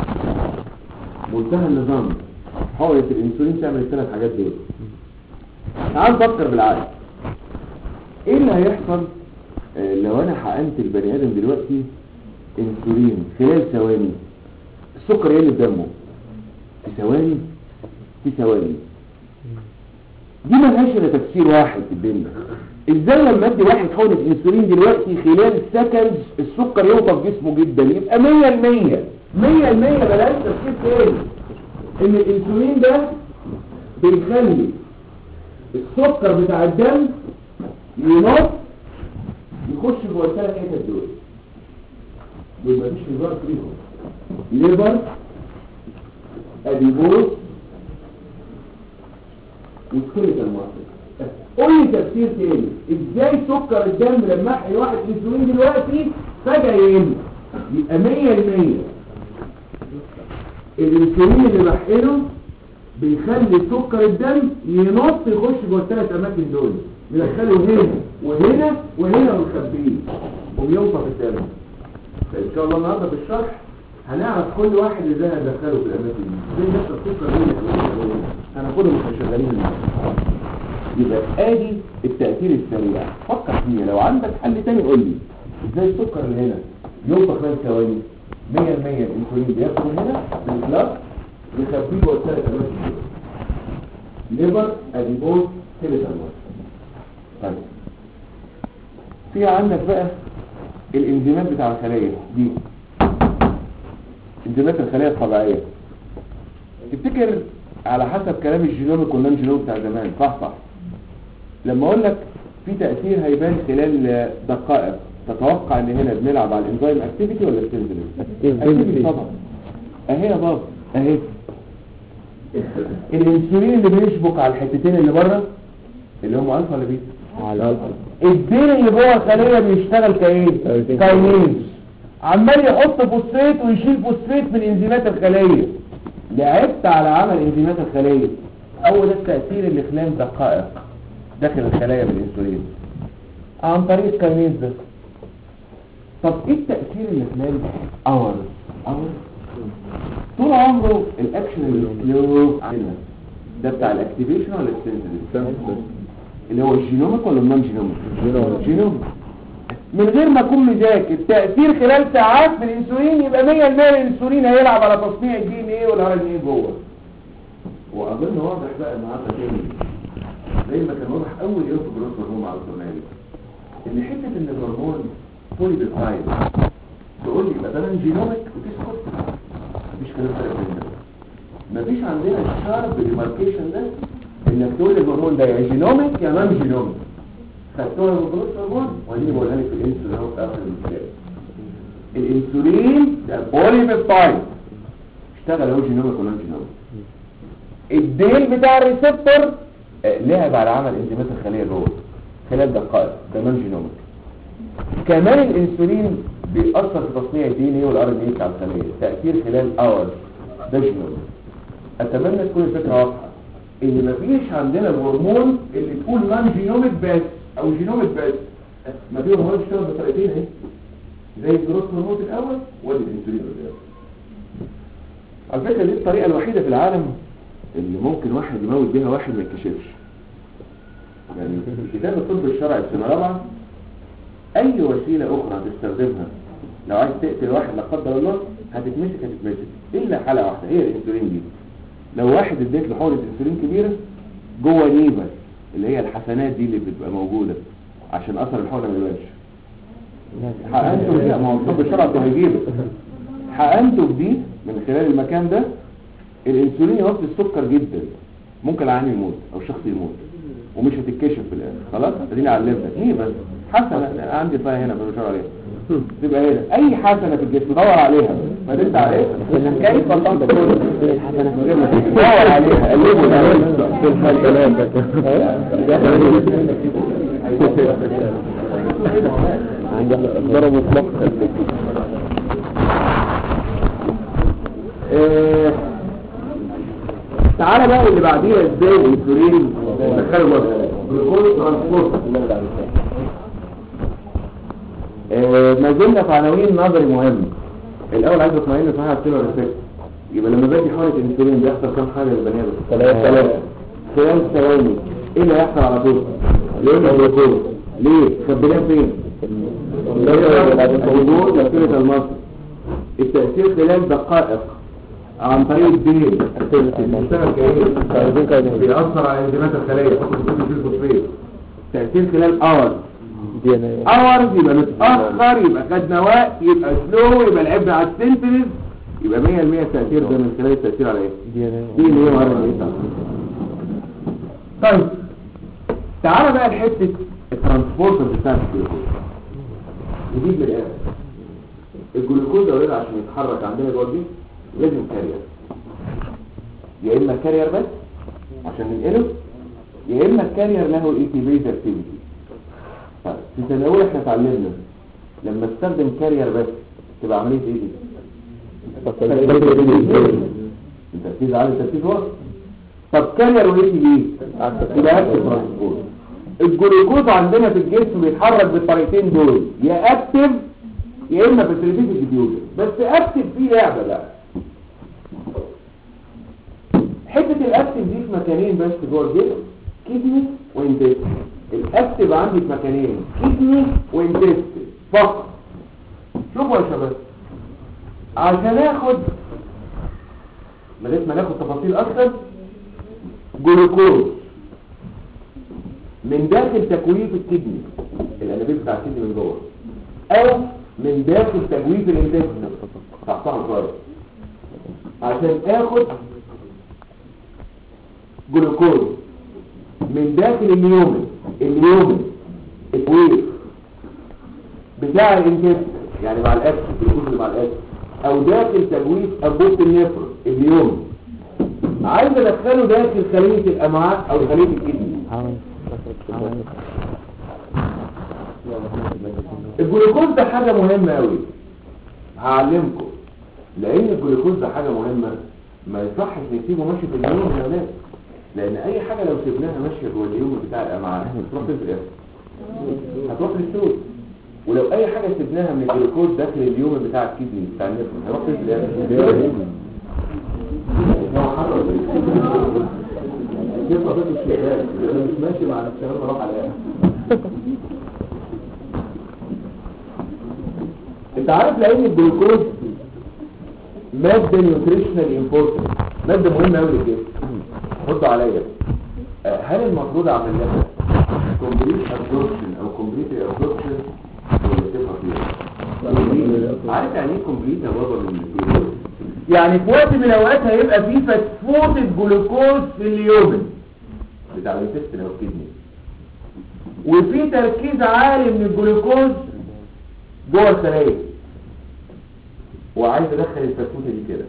منتهى النظام حاولة الانسولين تعمل الثلاث حاجات دول تعال نفكر بالعقل ايه اللي هيحصل آه، لو انا حقنت البني ادم دلوقتي انسولين خلال ثواني السكر يقل في دمه في ثواني في ثواني دي ملهاش الا تفسير واحد في الدنيا ازاي لما ادي واحد حقنه انسولين دلوقتي خلال سكندز السكر يوقف جسمه جدا يبقى 100% 100% ملهاش تفسير تاني ان الانسولين ده بيخلي السكر بتاع الدم ينط يخش جوه الثلاث حتت دول دول مفيش هزار فيهم ليبر اديبوز وسكيلتال ماسل قول لي تفسير تاني ازاي سكر الدم لما احقن واحد انسولين دلوقتي فجأة يقل يبقى 100% الانسولين اللي بحقنه بيخلي سكر الدم ينط يخش جوه الثلاث اماكن دول يدخله هنا وهنا وهنا ويخبيه وبيوصف الدم فان شاء الله النهارده في الشرح هنعرف كل واحد ازاي هندخله في الاماكن دي زي نفس السكر هنا هناخدهم مش شغالين النهارده يبقى ادي التأثير السريع فكر فيه لو عندك حل تاني قول لي ازاي السكر اللي هنا يوصف خلال ثواني 100% الانسولين بياخده هنا بالكلاس يخبيه جوه الثلاث اماكن دول ليبر اديبوز سيليتال طيب في عندك بقى الانزيمات بتاع الخلايا دي انزيمات الخلايا الطبيعيه تفتكر على حسب كلام الجينوميك والنون جينوميك بتاع زمان صح صح لما اقول لك في تأثير هيبان خلال دقائق تتوقع ان هنا بنلعب على الانزيم اكتيفيتي ولا ستيموليشن اكتيفيتي طبعا اهي يا بابا اهي الانسولين اللي بيشبك على الحتتين اللي بره اللي هم الفا ولا بيتا على الدين اللي جوه الخليه بيشتغل كايه كاينيز عمال يحط فوسفات ويشيل فوسفات من انزيمات الخليه لعبت على عمل انزيمات الخليه اول التاثير اللي خلال دقائق داخل الخلايا بالانسولين عن طريق الكاينيز ده طب ايه التاثير اللي خلال اور اور طول عمره الاكشن اللي سلو عندنا ده بتاع الاكتيفيشن ولا السنسوري اللي هو الجينوميك ولا النون جينوميك جينوميك من غير ما اكون مذاكر تاثير خلال ساعات من الانسولين يبقى 100% الانسولين هيلعب على تصنيع الدي ان ايه والار ان ايه جوه واظن واضح بقى النهارده تاني زي ما كان واضح اول يوم في جروس هرمون على البرنامج ان حته ان الهرمون بولي بيبتايد تقول لي مثلا جينوميك وتسكت مفيش كلام فرق بين ده مفيش عندنا الشارب ديماركيشن ده انك تقول الهرمون ده يا جينوميك يا نون جينوميك خدتوها من جروس هرمون واديني بقولها لك في الانسولين اهو في اخر الكلام الانسولين ده بولي بيبتايد اشتغل اهو جينوميك ونون جينوميك الديل بتاع الريسبتور آه، لعب على عمل انزيمات الخليه جوه خلال دقائق ده نون جينوميك كمان الانسولين بيأثر في تصنيع الدي ان ايه والار ان ايه بتاع الخليه تأثير خلال اور ده جينوميك اتمنى تكون الفكره واضحه ان مفيش عندنا الهرمون اللي تكون نون جينوميك بس او جينوميك بس ما في هرمونات بتشتغل بطريقتين اهي زي الجروث هرمون الاول وادي الانسولين قدام على فكره دي الطريقه الوحيده في العالم اللي ممكن واحد يموت بيها واحد ما يتكشفش يعني في كتاب الطب الشرعي في سنه رابعه اي وسيله اخرى هتستخدمها لو عايز تقتل واحد لا قدر الله هتتمسك هتتمسك الا حاله واحده هي الانسولين دي لو واحد اديت له حقنه انسولين كبيره جوه نيفر اللي هي الحسنات دي اللي بتبقى موجودة عشان اثر الحقنة ما يبانش حقنته دي ما هو الطب الشرعي ده هيجيبه حقنته دي من خلال المكان ده الانسولين يوطي السكر جدا ممكن العيان يموت او الشخص يموت ومش هتتكشف في الاخر خلاص اديني علمتك ايه بس حسنه أنا عندي فيها هنا بشار عليها تبقى هنا اي حسنه في الجسم دور عليها ما دلت عليها كيف الله دور عليها قلبه في الحسنات عندي ضربوا في مخ آه، تعالى بقى اللي بعديها ازاي الانسولين دخله جوه جلوكوز ترانسبورت آه، ما زلنا في عناوين نظري مهم الاول عايز اطمئن صحيح السيلر ريسبت يبقى لما باجي حاله الانسولين بيحصل كام حاجه للبني ادم ثلاثه خلال ثواني ايه اللي هيحصل على طول ليه الجلوكوز ليه خبيناه فين حضور تأثير المصر التأثير خلال دقائق عن طريق الدين بيشتغل كايه بيأثر على انزيمات الخلية فقط يكون في الفوسفيت تأثير خلال اور دي انا اور يبقى متأخر يبقى خدنا وقت يبقى سلو يبقى لعبنا على السنتنس يبقى 100% التأثير ده من خلال التأثير على ايه؟ دي انا دي اللي هي مرة ايه طيب تعالى بقى لحتة الترانسبورتر بتاع الجلوكوز نجيب من الاخر الجلوكوز يا ولاد عشان يتحرك عندنا جوه الجسم لازم كارير يا اما كارير بس عشان ننقله يا اما الكارير له اي تي بيز اكتيفيتي طيب في سنه اولى احنا اتعلمنا لما استخدم كارير بس تبقى عمليه ايه دي؟ التركيز عالي التركيز واطي طب كارير وايه دي يبقى اكتف ترانسبورت الجلوكوز عندنا في الجسم بيتحرك بالطريقتين دول يا اكتف يا اما فاسيليتيف ديفيوجن بس اكتف فيه لعبه بقى حته الاكتف دي في مكانين بس جوه الجسم كدني وانتست الاكتف عندي في مكانين كدني وانتست فقط شوفوا يا شباب عشان اخد لغايه ما ناخد تفاصيل اكتر جلوكوز من داخل تكويف الكدني الانابيب بتاع الكدني من جوه او من داخل تجويف الانتستين تحتها صغير عشان اخد جلوكوز من داخل النيومن النيومن التكويف بتاع الانتستين يعني مع الاكل الجلوكوز اللي مع الاكل او داخل تجويف انبوبه النفر النيومن عايز ادخله داخل خليه الامعاء او خليه الكدني عامل عامل الجلوكوز ده حاجة مهمة قوي هعلمكم لان الجلوكوز ده حاجة مهمة ما يصحش نسيبه ماشي في اليوم يا ولاد لان اي حاجة لو سيبناها ماشية جوه اليوم بتاع الامعاء هتروح فين في الاخر هتروح للسود ولو اي حاجة سيبناها من الجلوكوز داخل اليوم بتاع الكدني بتاع النفر هيروح فين في الاخر هو حرر كيف قضيت الشباب انا مش ماشي مع الشباب بروح عليها انت عارف لان الجلوكوز مادة نيوتريشنال امبورتنت مادة مهمة قوي للجسم حطوا عليا آه، هل المفروض اعمل لها كومبليت ابزوربشن او كومبليت ابزوربشن ولا تبقى فيها عارف يعني ايه كومبليت يا بابا من الجلوكوز يعني في وقت من الاوقات هيبقى فيه فتفوت الجلوكوز في اليوم بتاع الانتستين او الكدني وفي تركيز عالي من الجلوكوز جوه الخلايا وعايز ادخل الفتفوته دي كده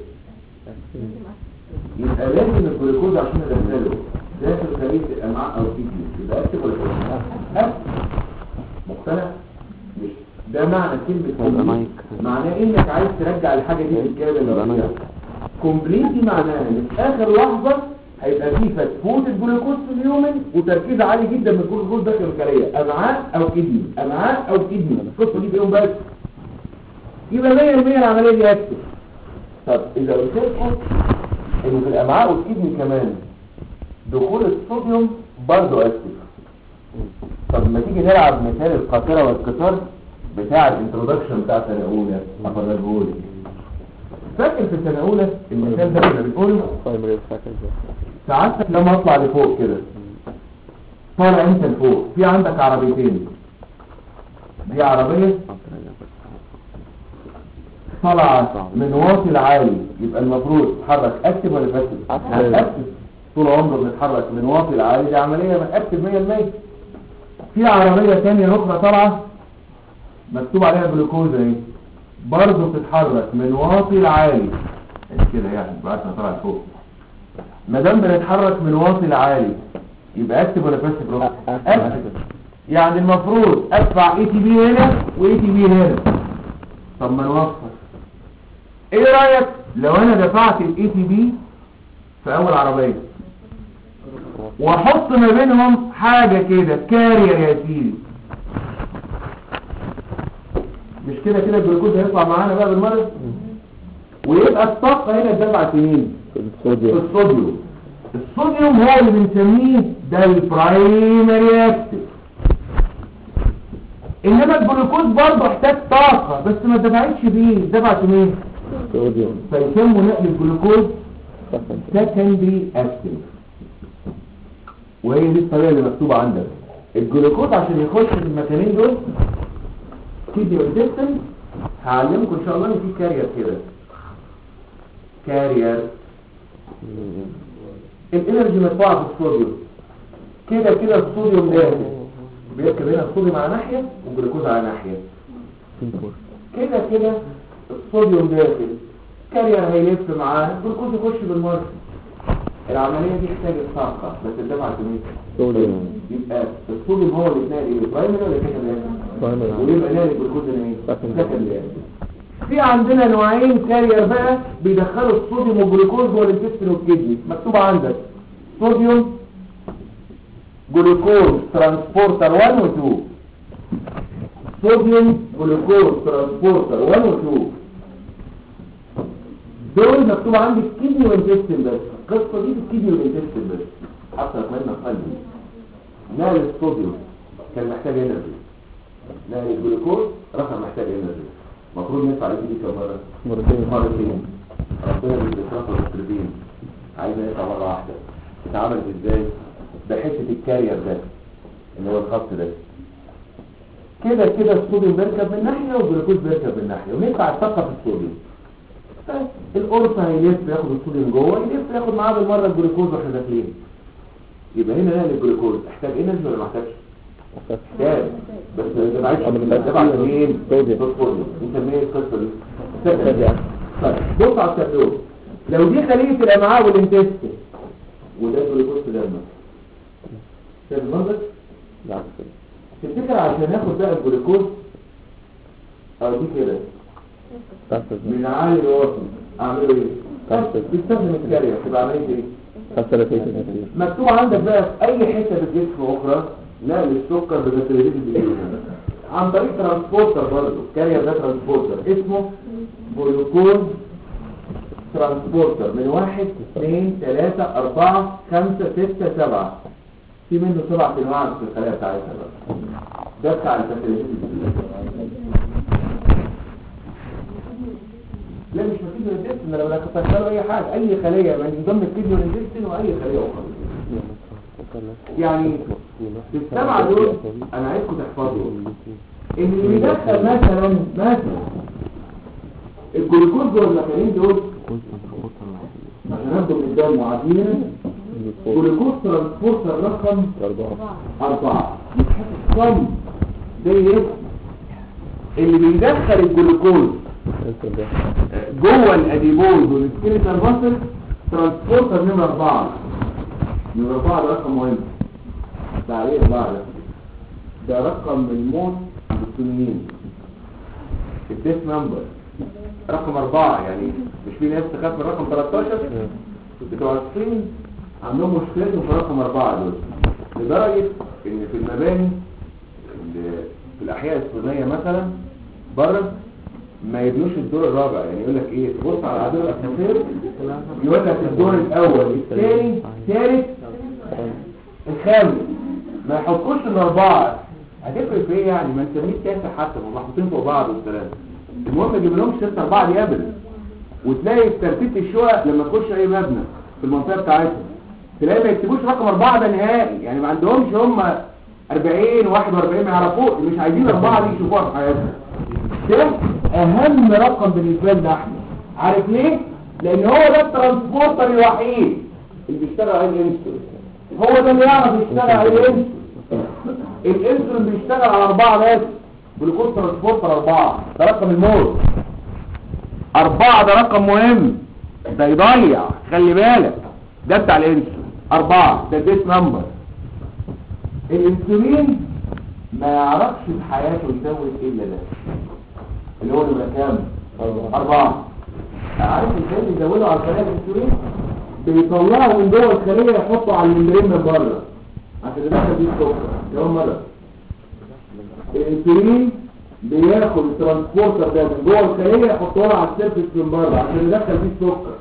يبقى لازم الجلوكوز عشان ادخله داخل خليه الامعاء او الكدني يبقى اكتب ولا كده مقتنع مش ده معنى كلمه هيبقى complete. مايك. معناه انك عايز ترجع الحاجه دي بالكامل يبقى مايك. كومبليت دي معناها ان في اخر لحظه هيبقى فيه فتفوت الجلوكوز في اليومن وتركيز عالي جدا من الجلوكوز داخل الخليه امعاء او كدني امعاء او كدني القصه دي في يوم بس يبقى 100% العمليه دي اكتف طب اذا قلت لكم ان في الامعاء والكدني كمان دخول الصوديوم برضه اكتف طب ما تيجي نلعب مثال القاطره والقطار بتاع الانترودكشن بتاع سنه اولى افرجهولك فاكر في سنه اولى المثال ده كنا بنقوله برايمري فاكر ساعات لما اطلع لفوق كده طالع انت لفوق في عندك عربيتين دي عربية طالعة من واطي العالي يبقى المفروض تتحرك اكتف ولا باسف أكتف. اكتف طول عمره بنتحرك من واطي العالي دي عملية اكتف 100% في عربية تانية اخرى طالعة مكتوب عليها جلوكوز اهي برضه بتتحرك من واطي العالي كده يعني بعتنا طالع فوق ما دام بنتحرك من واطي العالي يبقى اكتف ولا باسف روح اكتف يعني المفروض ادفع اي تي بي هنا واي تي بي هنا طب ما نوفر ايه رايك لو انا دفعت الاي تي بي في اول عربيه واحط ما بينهم حاجه كده كارير يا سيدي مش كده كده الجلوكوز هيطلع معانا بقى بالمره ويبقى الطاقه هنا اتدفعت في مين في الصوديوم الصوديوم الصوديوم هو اللي بنسميه ده البرايمري اكتف انما الجلوكوز برضه احتاج طاقه بس ما اتدفعتش فيه اتدفعت في مين صوديوم فيسموا نقل الجلوكوز سكندري اكتف وهي دي الطريقه اللي مكتوبه عندك الجلوكوز عشان يخش في المكانين دول كيدني والديستن هعلمكم ان شاء الله ان في كارير كده كارير الانرجي مدفوعه في الصوديوم كده كده الصوديوم داخل بيركب هنا الصوديوم على ناحيه والجلوكوز على ناحيه كده كده الصوديوم داخل كارير هيلف معاه الجلوكوز يخش بالمره العمليه دي محتاجه طاقه بس الدفع كميه صوديوم يبقى الصوديوم هو اللي اتنقل ايه برايمري ولا سكندري برايمري. ويبقى نقل الجلوكوز ايه سكندري. سكندري في عندنا نوعين كارير بقى بيدخلوا الصوديوم والجلوكوز جوه الانتستين والكدني مكتوب عندك صوديوم جلوكوز ترانسبورتر 1 و 2 صوديوم جلوكوز ترانسبورتر 1 و 2 دول مكتوب عندي الكدني والانتستين بس القصه دي في الكدني والانتستين بس حتى اتمنى قلبي نقل الصوديوم كان محتاج انرجي نقل الجلوكوز رقم محتاج انرجي المفروض ندفع ايه دي كم مره مرتين مرتين ربنا بالإسراف والمسرفين عايز يقطع مرة واحدة اتعملت ازاي بحتة الكارير ده اللي هو الخط ده كده كده الصوديوم بيركب من ناحية والجلوكوز بيركب من ناحية وندفع الطاقة في الصوديوم القرص هيلف ياخد الصوديوم جوه يلف ياخد معاه بالمرة الجلوكوز واحنا داخلين يبقى هنا نقل الجلوكوز احتاج انرجي ولا ما احتاجش؟ احتاج بس ما تبعتش تبع مين؟ صوديوم. الصوديوم نسميه القصة دي سكندري طيب بص على التابلو لو دي خلية الامعاء والانتستين وده الجلوكوز في دمك شايف المنظر؟ لا تفتكر عشان ياخد بقى الجلوكوز او دي كده تفصل من عالي لواطي اعمله ايه؟ تفصل. بيستخدم الكارير تبقى عمليه ايه؟ تفصل في كتير مكتوب عندك بقى في اي حته في الجسم اخرى نقل السكر بفاسيليتيز الديفيوجن عن طريق ترانسبورتر برضه كارير ده ترانسبورتر اسمه جلوكوز ترانسبورتر من واحد اثنين ثلاثة أربعة خمسة ستة سبعة في منه سبعة انواع في الخلايا بتاعتها بقى ده بتاع الفاسيليتيز لا مش مفيد للجسم لو انا كنت هشتغل اي حاجه اي خليه من ضمن الكدني والانتستين واي خليه اخرى يعني في السبعه دول انا عايزكم تحفظوا ان اللي بيدخل مثلا مثلا الجلوكوز جوه المكانين دول عشان ناخده من الدم وعارفين جلوكوز ترانسبورتر رقم أربعة أربعة يتحط صم زي ايه؟ اللي بيدخل الجلوكوز انت ده جوه الاديبوز والسكيلتال ماسل ترانسبورتر نمرة أربعة نمرة أربعة ده رقم مهم ده عليه أربعة ده ده رقم من موت السنيين الديس نمبر رقم أربعة يعني مش في ناس تخاف من رقم 13 بتوع الصين عندهم مشكلتهم في رقم أربعة دول لدرجة إن في المباني اللي في الأحياء الصينية مثلا بره ما يبنوش الدور الرابع يعني يقول لك ايه تبص على عدد الاسانسير يقول لك الدور الاول الثاني الثالث الخامس ما يحطوش الاربعه هتفرق في ايه يعني ما نسميه تاسع حتى ما محطوطين فوق بعض والكلام المهم يجيب لهم ست اربعه دي ابدا وتلاقي في ترتيب الشقق لما تخش اي مبنى في المنطقه بتاعتهم تلاقي ما يكتبوش رقم أربعة ده نهائي يعني ما عندهمش هم 40 41 ما يعرفوش مش عايزين أربعة دي يشوفوها في حياتهم ده أهم رقم بالنسبة لنا احنا عارف ليه؟ لأن هو ده الترانسبورتر الوحيد اللي بيشتغل عليه الانسولين هو ده اللي يعرف يشتغل عليه الانسولين الانسولين بيشتغل على أربعة بس جلوكوز ترانسبورتر أربعة ده رقم الموت أربعة ده رقم مهم ده يضيع خلي بالك ده بتاع الانسولين أربعة ده ديس نمبر الانسولين ما يعرفش في حياته يزود إلا ده اللي هو نمرة كام؟ أربعة عارف ازاي بيزودوا على الخلايا الانسولين؟ بيطلعوا من جوه الخلية يحطوا على الممبرين من بره عشان يدخل فيه السكر كمان مرة الانسولين بياخد الترانسبورتر ده من جوه الخليه يحطه لها على السيرفيس من بره عشان يدخل فيه السكر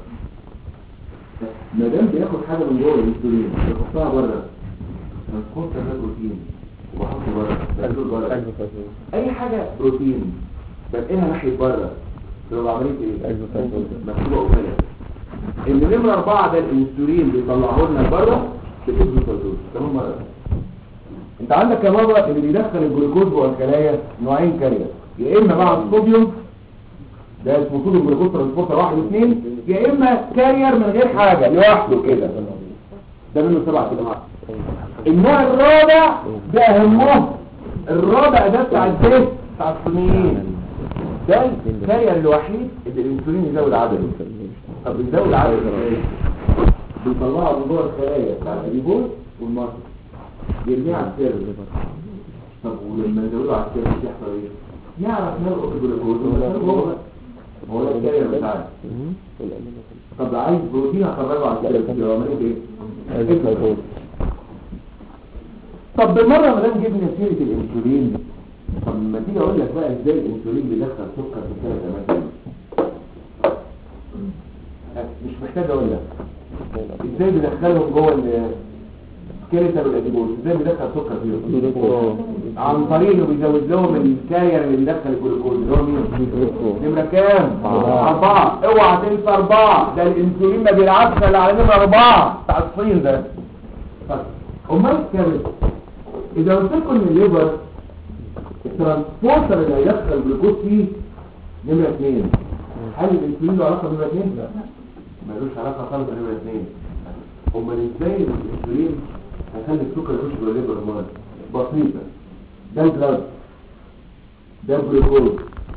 ما دام بياخد حاجه من جوه الانسولين يحطها بره الترانسبورتر ده بروتين وبحطه بره بدخله بره اي حاجه بروتين بنقلها ناحيه بره تبقى عمليه ايه؟ مكتوبه قدامك اللي نمره اربعه ده الانسولين بيطلعه لنا بره بتدي فلوس كمان مره انت عندك يا بابا اللي بيدخل الجلوكوز جوه الخلايا نوعين كارير يا اما مع الصوديوم ده اسمه صوديوم جلوكوز ترانسبورتر واحد واثنين يا اما كارير من غير حاجه لوحده كده ده منه سبع كده النوع الرابع ده اهمه الرابع ده بتاع الزيت بتاع الصينيين ده الكارير الوحيد اللي الانسولين يزود عدده طب بيزود عدده ازاي؟ بيطلعه من جوه الخلايا بتاع الاديبوز والمصل يرميه على السيرفر طب ولما يزودوا على السيرفر يحصل ايه؟ يعرف نلقط الجلوكوز ويدخله هو بقى. هو ده الكارير بتاعنا طب عايز بروتين اخرجه على السيرفر يبقى عمليه ايه؟ طب بالمره ما دام جبنا سيره الانسولين طب ما تيجي اقول لك بقى ازاي الانسولين بيدخل سكر في الثلاث اماكن مش محتاج اقول لك ازاي بيدخلهم جوه السكيلتال والاديبوز ازاي بيدخل سكر فيهم عن طريق انه بيزود لهم الكارير اللي بيدخل الجلوكوز اللي هو مين نمره كام اربعه اوعى تنسى اربعه ده الانسولين ما بيلعبش الا على نمره اربعه بتاع الصين ده طيب امال الكبد اذا قلت لكم ان الليبر الترانسبورتر اللي هيدخل الجلوكوز فيه نمره اثنين هل الانسولين له علاقه بنمره اثنين؟ لا ملوش علاقه خالص بنمره اثنين امال ازاي الانسولين هيخلي السكر يخش جوه الليبر امال بسيطه ده البلاد ده الجلوكوز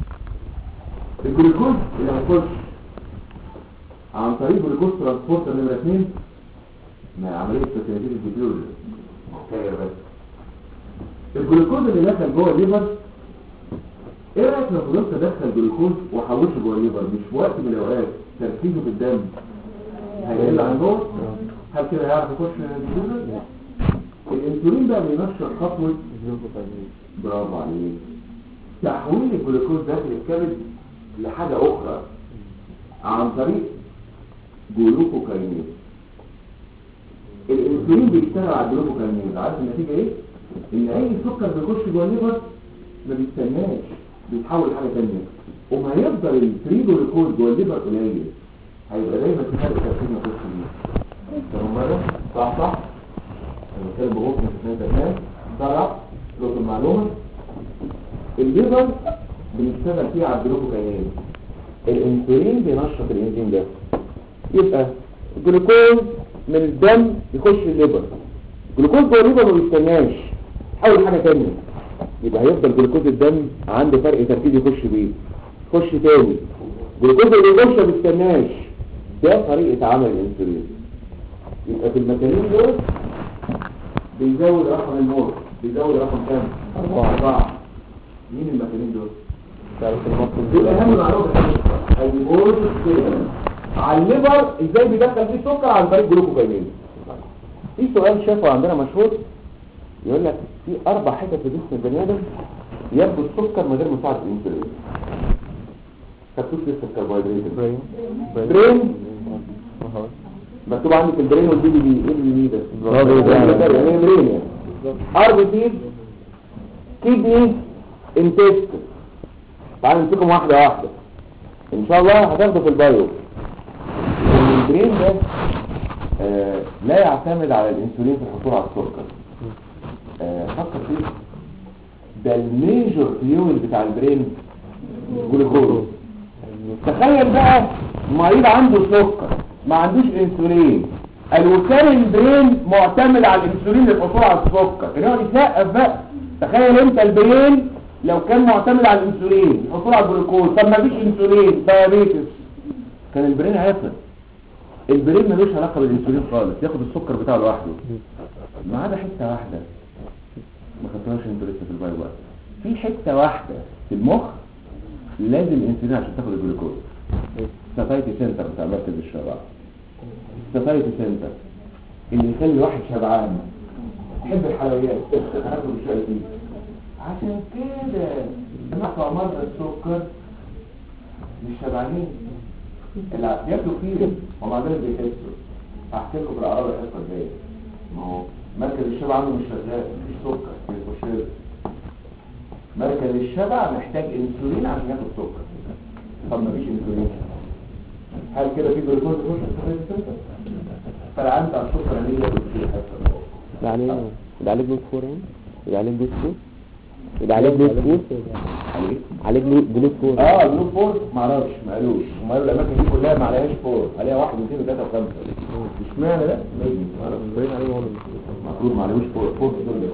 الجلوكوز اللي هيخش عن طريق جلوكوز ترانسبورتر نمره اثنين مع عمليه تكنيكيه الديفيوجن كاير بس الجلوكوز اللي دخل جوه الليبر ايه رايك لو فضلت ادخل جلوكوز واحوشه جوه الليبر مش في وقت من الاوقات تركيزه في الدم هيقل عن جوه هل كده هيعرف يخش الديفيوجن الانسولين بقى بينشر خطوه برافو عليك تحويل الجلوكوز داخل الكبد لحاجه اخرى عن طريق جلوكوكاينيز الانسولين بيشتغل على الجلوكوكاينيز عارف النتيجه ايه ان اي سكر بيخش جوه الليفر ما بيستناش بيتحول لحاجه ثانيه وما هيفضل الفري جلوكوز جوه الليفر قليل هيبقى دايما في فرق تركيز ما يخش بيه تمام مره صح صح انا بتكلم بغض من اثنين تمام طلع لقطه المعلومه الليفر بنشتغل فيه على الجلوكوكاينيز الانسولين بينشط الانزيم ده يبقى الجلوكوز من الدم يخش الليبر جلوكوز جوه الليبر ما بيستناش حاول حاجه ثانيه يبقى هيفضل جلوكوز الدم عنده فرق تركيز يخش بيه يخش تاني جلوكوز اللي يخش ما بيستناش ده طريقه عمل الانسولين يبقى في المكانين دول بيزود رقم الموت بيزود رقم كام؟ أربعة أربعة مين المكانين دول؟ دول أهم معلومة هيجيبوز كده على الليفر ازاي بيدخل فيه سكر عن طريق جلوكوكاينين في سؤال شافه عندنا مشهور يقول لك في اربع حتت في جسم البني ادم يبدو السكر من غير مساعده الانسولين خدتوش لسه الكربوهيدرات برين مكتوب عندي في البرين والبي دي بي ايه اللي بي ده يعني برين يعني اربيتيز كيدني انتست تعالوا نمسكهم واحده واحده ان شاء الله هتاخده في البايو الممبرين ده آه لا لا يعتمد على الانسولين في الحصول على السكر آه، فكر فيه ده الميجور فيول بتاع البرين جلوكوز تخيل بقى مريض عنده سكر ما عندوش انسولين الوكال البرين معتمد على الانسولين للحصول على السكر يقعد يتلقف بقى تخيل انت البرين لو كان معتمد على الانسولين الحصول على الجلوكوز طب ما فيش انسولين دايابيتس كان البرين هيفرق البرين ملوش علاقه بالانسولين خالص ياخد السكر بتاعه لوحده ما عدا حته واحده ما خدتوهاش انتوا لسه في البايو بقى في حته واحده في المخ لازم انسولين عشان تاخد الجلوكوز الساتايتي سنتر بتاع مركز الشبع الساتايتي سنتر اللي يخلي الواحد شبعان يحب الحلويات هاكل شويه دي عشان كده لما بتوع مرضى السكر مش شبعانين اللي بياكلوا كتير ومع ذلك بيحسوا هحكي لكم بالاعراض الحصه الجايه ما هو مركز الشبع عنده مش شغال مفيش سكر في الكشري مركز الشبع محتاج انسولين عشان ياخد سكر طب مفيش انسولين هل كده في جلوكوز يخش في السكر فالعام بتاع السكر اللي ياخد فيه حصه يبقى عليه يبقى عليه جلوس فور يعني يبقى عليه جلوس فور يبقى عليه جلوس فور عليه عليه جلو- جلوس فور اه جلوب فور معرفش ما قالوش هم قالوا الاماكن دي كلها ما عليهاش فور عليها واحد واثنين وثلاثه وخمسه اشمعنى ده؟ نجم معرفش باين عليه واحد المفروض ما عليهوش فور فور دول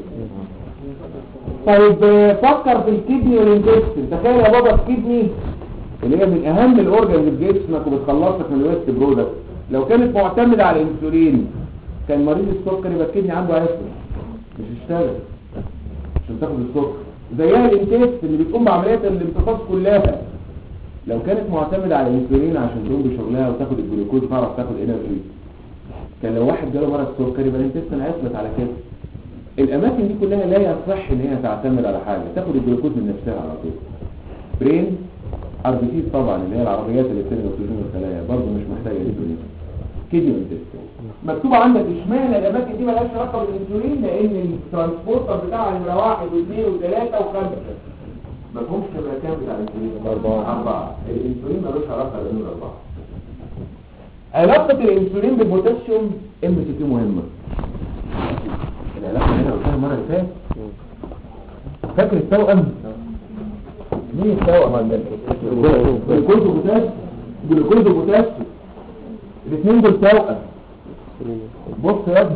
طيب آه، فكر في الكدني والانتستين تخيل يا بابا الكدني اللي هي من اهم الاورجنز في جسمك وبتخلصك من الويست برودكت لو كانت معتمده على الانسولين كان مريض السكر يبقى الكدني عنده هيفرق مش يشتغل عشان تاخد السكر زيها الانتست اللي بتقوم بعمليات الامتصاص كلها لو كانت معتمده على الانسولين عشان تقوم بشغلها وتاخد الجلوكوز تعرف تاخد انرجي كان لو واحد جاله مرض سكر يبقى الانتستين هيثبت على كده الاماكن دي كلها لا يصح ان هي تعتمد على حاجه تاخد الجلوكوز من نفسها على طول برين ار بي سي طبعا اللي هي العربيات اللي بتنقل اكسجين الخلايا برضه مش محتاجه انسولين كدني وانتستين مكتوب عندك اشمعنى الاماكن دي مالهاش علاقه بالانسولين لان الترانسبورتر بتاع نمره واحد واثنين وثلاثه وخمسه ما فيهمش نمره كام بتاع الانسولين اربعه اربعه الانسولين ملوش علاقه بالنمره اربعه علاقه الانسولين بالبوتاسيوم ام سي كيو مهمه العلاقه هنا قلتها المره اللي فاتت فاكر التوأم مين التوأم عندنا جلوكوز وبوتاسيوم جلوكوز وبوتاسيوم الاثنين دول توأم بص يا ابني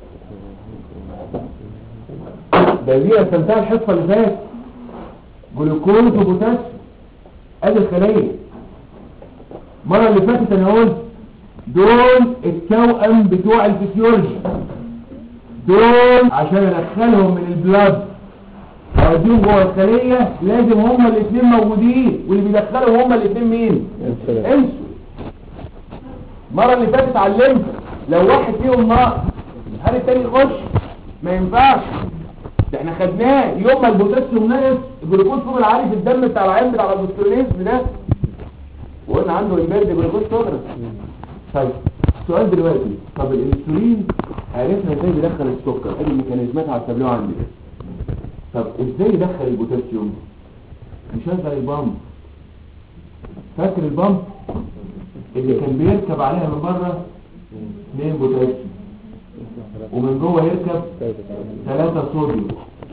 ده دي استمتع الحصه اللي فاتت جلوكوز وبوتاسيوم ادي الخليه المره اللي فاتت انا قلت دول التوأم بتوع الفسيولوجي دول عشان ادخلهم من البلاد اوديهم جوه الخليه لازم هما الاثنين موجودين واللي بيدخلهم هما الاثنين مين انسوا المره اللي فاتت علمت لو واحد فيهم ناقص هل التاني يخش ما ينفعش ده احنا خدناه يوم ما البوتاسيوم ناقص الجلوكوز فوق العالي في الدم بتاع العين بتاع البوستوليزم ده وقلنا عنده امبيرد جلوكوز تولرنس طيب السؤال دلوقتي طب الانسولين عرفنا ازاي بيدخل السكر ادي الميكانيزمات على التابلوه عندي طب ازاي يدخل البوتاسيوم نشغل البامب فاكر البامب اللي كان بيركب عليها من بره اثنين بوتاسيوم ومن جوه يركب ثلاثة صوديوم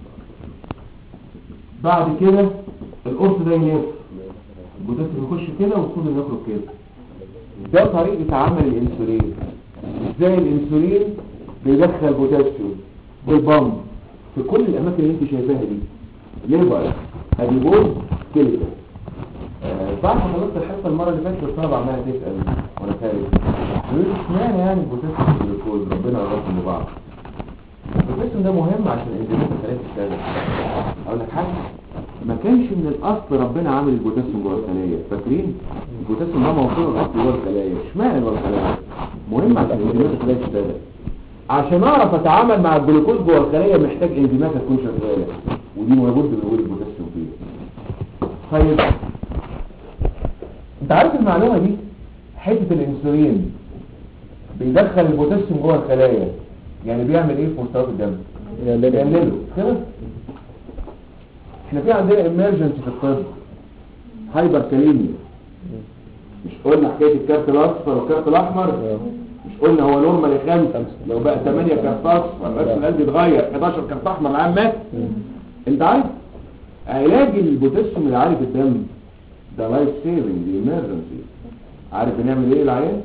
بعد كده القرص ده يلف البوتاسيوم يخش كده والصوديوم يخرج كده ده طريقة عمل الانسولين ازاي الانسولين بيدخل بوتاسيوم بالبامب في كل الاماكن اللي انت شايفاها دي ليفر هديبوز كلى آه، بعد ما خلصت الحصه المره اللي فاتت الطلبه عماله تسال وانا خارج يقول لي اشمعنى يعني البوتاسيوم والجلوكوز ربنا قربهم لبعض البوتاسيوم ده مهم عشان الانزيمات الخلايا تشتغل اقول لك حاجه ما كانش من الاصل ربنا عامل البوتاسيوم جوه الخلايا فاكرين البوتاسيوم ده موصول الاصل جوه الخلايا اشمعنى جوه الخلايا مهم عشان الانزيمات الخلايا تشتغل عشان اعرف اتعامل مع الجلوكوز جوه الخليه محتاج انزيمات تكون شغاله ودي موجود من وجود البوتاسيوم فيه طيب انت عارف المعلومه دي حته الانسولين بيدخل البوتاسيوم جوه الخلايا يعني بيعمل ايه في مستويات الدم بيقلله كده احنا في عندنا امرجنسي في الطب هايبر كاليميا مش قلنا حكايه الكارت الاصفر والكارت الاحمر مش قلنا هو نورمال خمسة لو بقى 8 كارت اصفر بس القلب يتغير 11 كارت احمر عام مات انت عارف علاج البوتاسيوم اللي عالي في الدم ده لايف سيفنج دي ايمرجنسي عارف بنعمل ايه العيان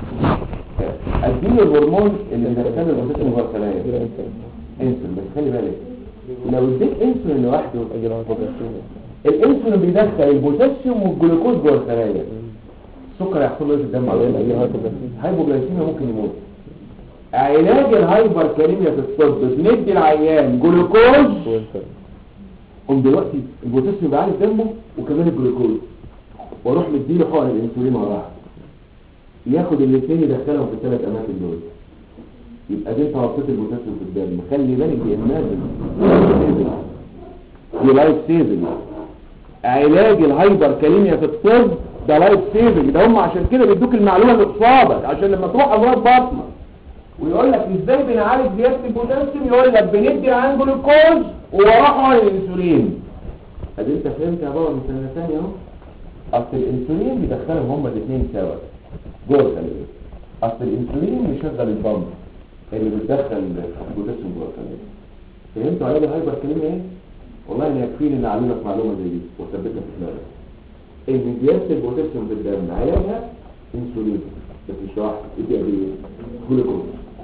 اديله الهرمون اللي بيدخل البوتاسيوم جوه الخلايا انسولين بس خلي بالك لو اديت انسولين لوحده الانسولين بيدخل البوتاسيوم والجلوكوز جوه الخلايا السكر هيحصل له إيه في الدم على طول هايبوجلايسيميا ممكن يموت علاج الهايبر كاليميا في الطب بندي العيان جلوكوز هم دلوقتي البوتاسيوم بيعلي في دمه وكمان الجلوكوز واروح مديله حقن الانسولين وراها ياخد الاثنين يدخلهم في الثلاث اماكن دول يبقى دي انت وطيت البوتاسيوم في الدم خلي بالك دي امازن دي لايف سيفنج علاج الهايبر كاليميا في الطب ده لايف سيفنج ده هم عشان كده بيدوك المعلومه اللي قصادك عشان لما تروح امراض بطنه ويقول لك ازاي بنعالج زياده البوتاسيوم يقول لك بندي عن جلوكوز ووراه حقن الانسولين ادي انت فهمت يا بابا من سنه ثانيه اهو اصل الانسولين بيدخلهم هما الاثنين سوا جوه الخليه اصل الانسولين بيشغل البامب اللي بتدخل البوتاسيوم جوه الخليه فهمتوا علاج الهايبر كلمه ايه والله انا يكفيني ان اعلمك معلومه زي دي واثبتها في دماغك ان زياده البوتاسيوم في الدم علاجها انسولين بس مش واحد ادي ادويه جلوكوز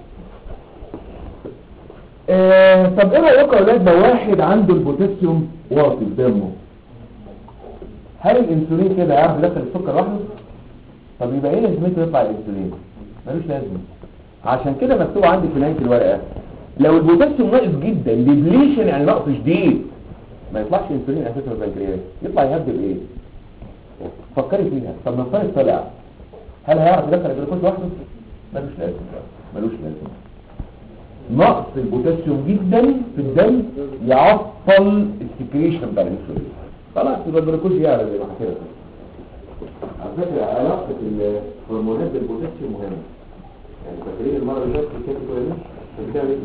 آه طب ايه رايكم يا اولاد لو واحد عنده البوتاسيوم واطي في دمه هل الانسولين كده يعرف يدخل السكر لوحده طب يبقى ايه لازمته يطلع الانسولين ملوش لازمه عشان كده مكتوب عندي في نهايه الورقه لو البوتاسيوم ناقص جدا ديبليشن يعني نقص شديد ما يطلعش انسولين اساسا من البنكرياس يطلع يهبل ايه فكري فيها طب نفترض طلع هل هيعرف يدخل الجلوكوز لوحده ملوش لازمه ملوش لازمه نقص البوتاسيوم جدا في الدم يعطل السكريشن بتاع الانسولين خلاص يبقى الجلوكوز يعلى زي ما حكينا على فكره علاقه الهرمونات بالبوتاسيوم مهمه يعني فاكرين المره اللي فاتت كانت كويس كان فيها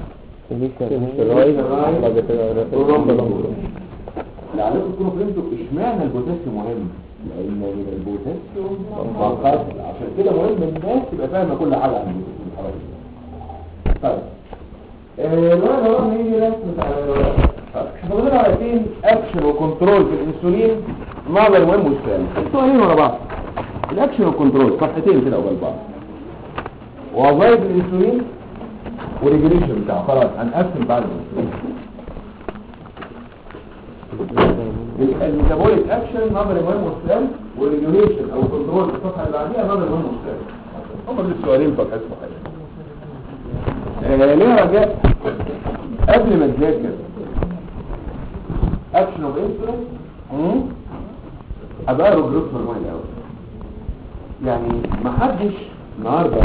لعلكم تكونوا فهمتوا اشمعنى البوتاسيوم مهم لان البوتاسيوم فقط عشان كده مهم الناس تبقى فاهمه كل حاجه عن البوتاسيوم الحوادث طيب الورقه هو ما يجي رسم احنا بنقول على اثنين اكشن وكنترول في الانسولين نظر مهم والثاني السؤالين ورا بعض الاكشن والكنترول صفحتين كده قبل بعض وظائف الانسولين والريجوليشن بتاعه خلاص هنقسم بعد الانسولين الميتابوليك اكشن نظر مهم والثاني والريجوليشن او كنترول في الصفحه اللي بعديها نظر مهم والثاني هم دول السؤالين فقط اسمه حاجه آه ليه رجاء قبل ما تذاكر اكشن اوف انسولين ابقى له جروب هرمون الاول يعني ما حدش النهارده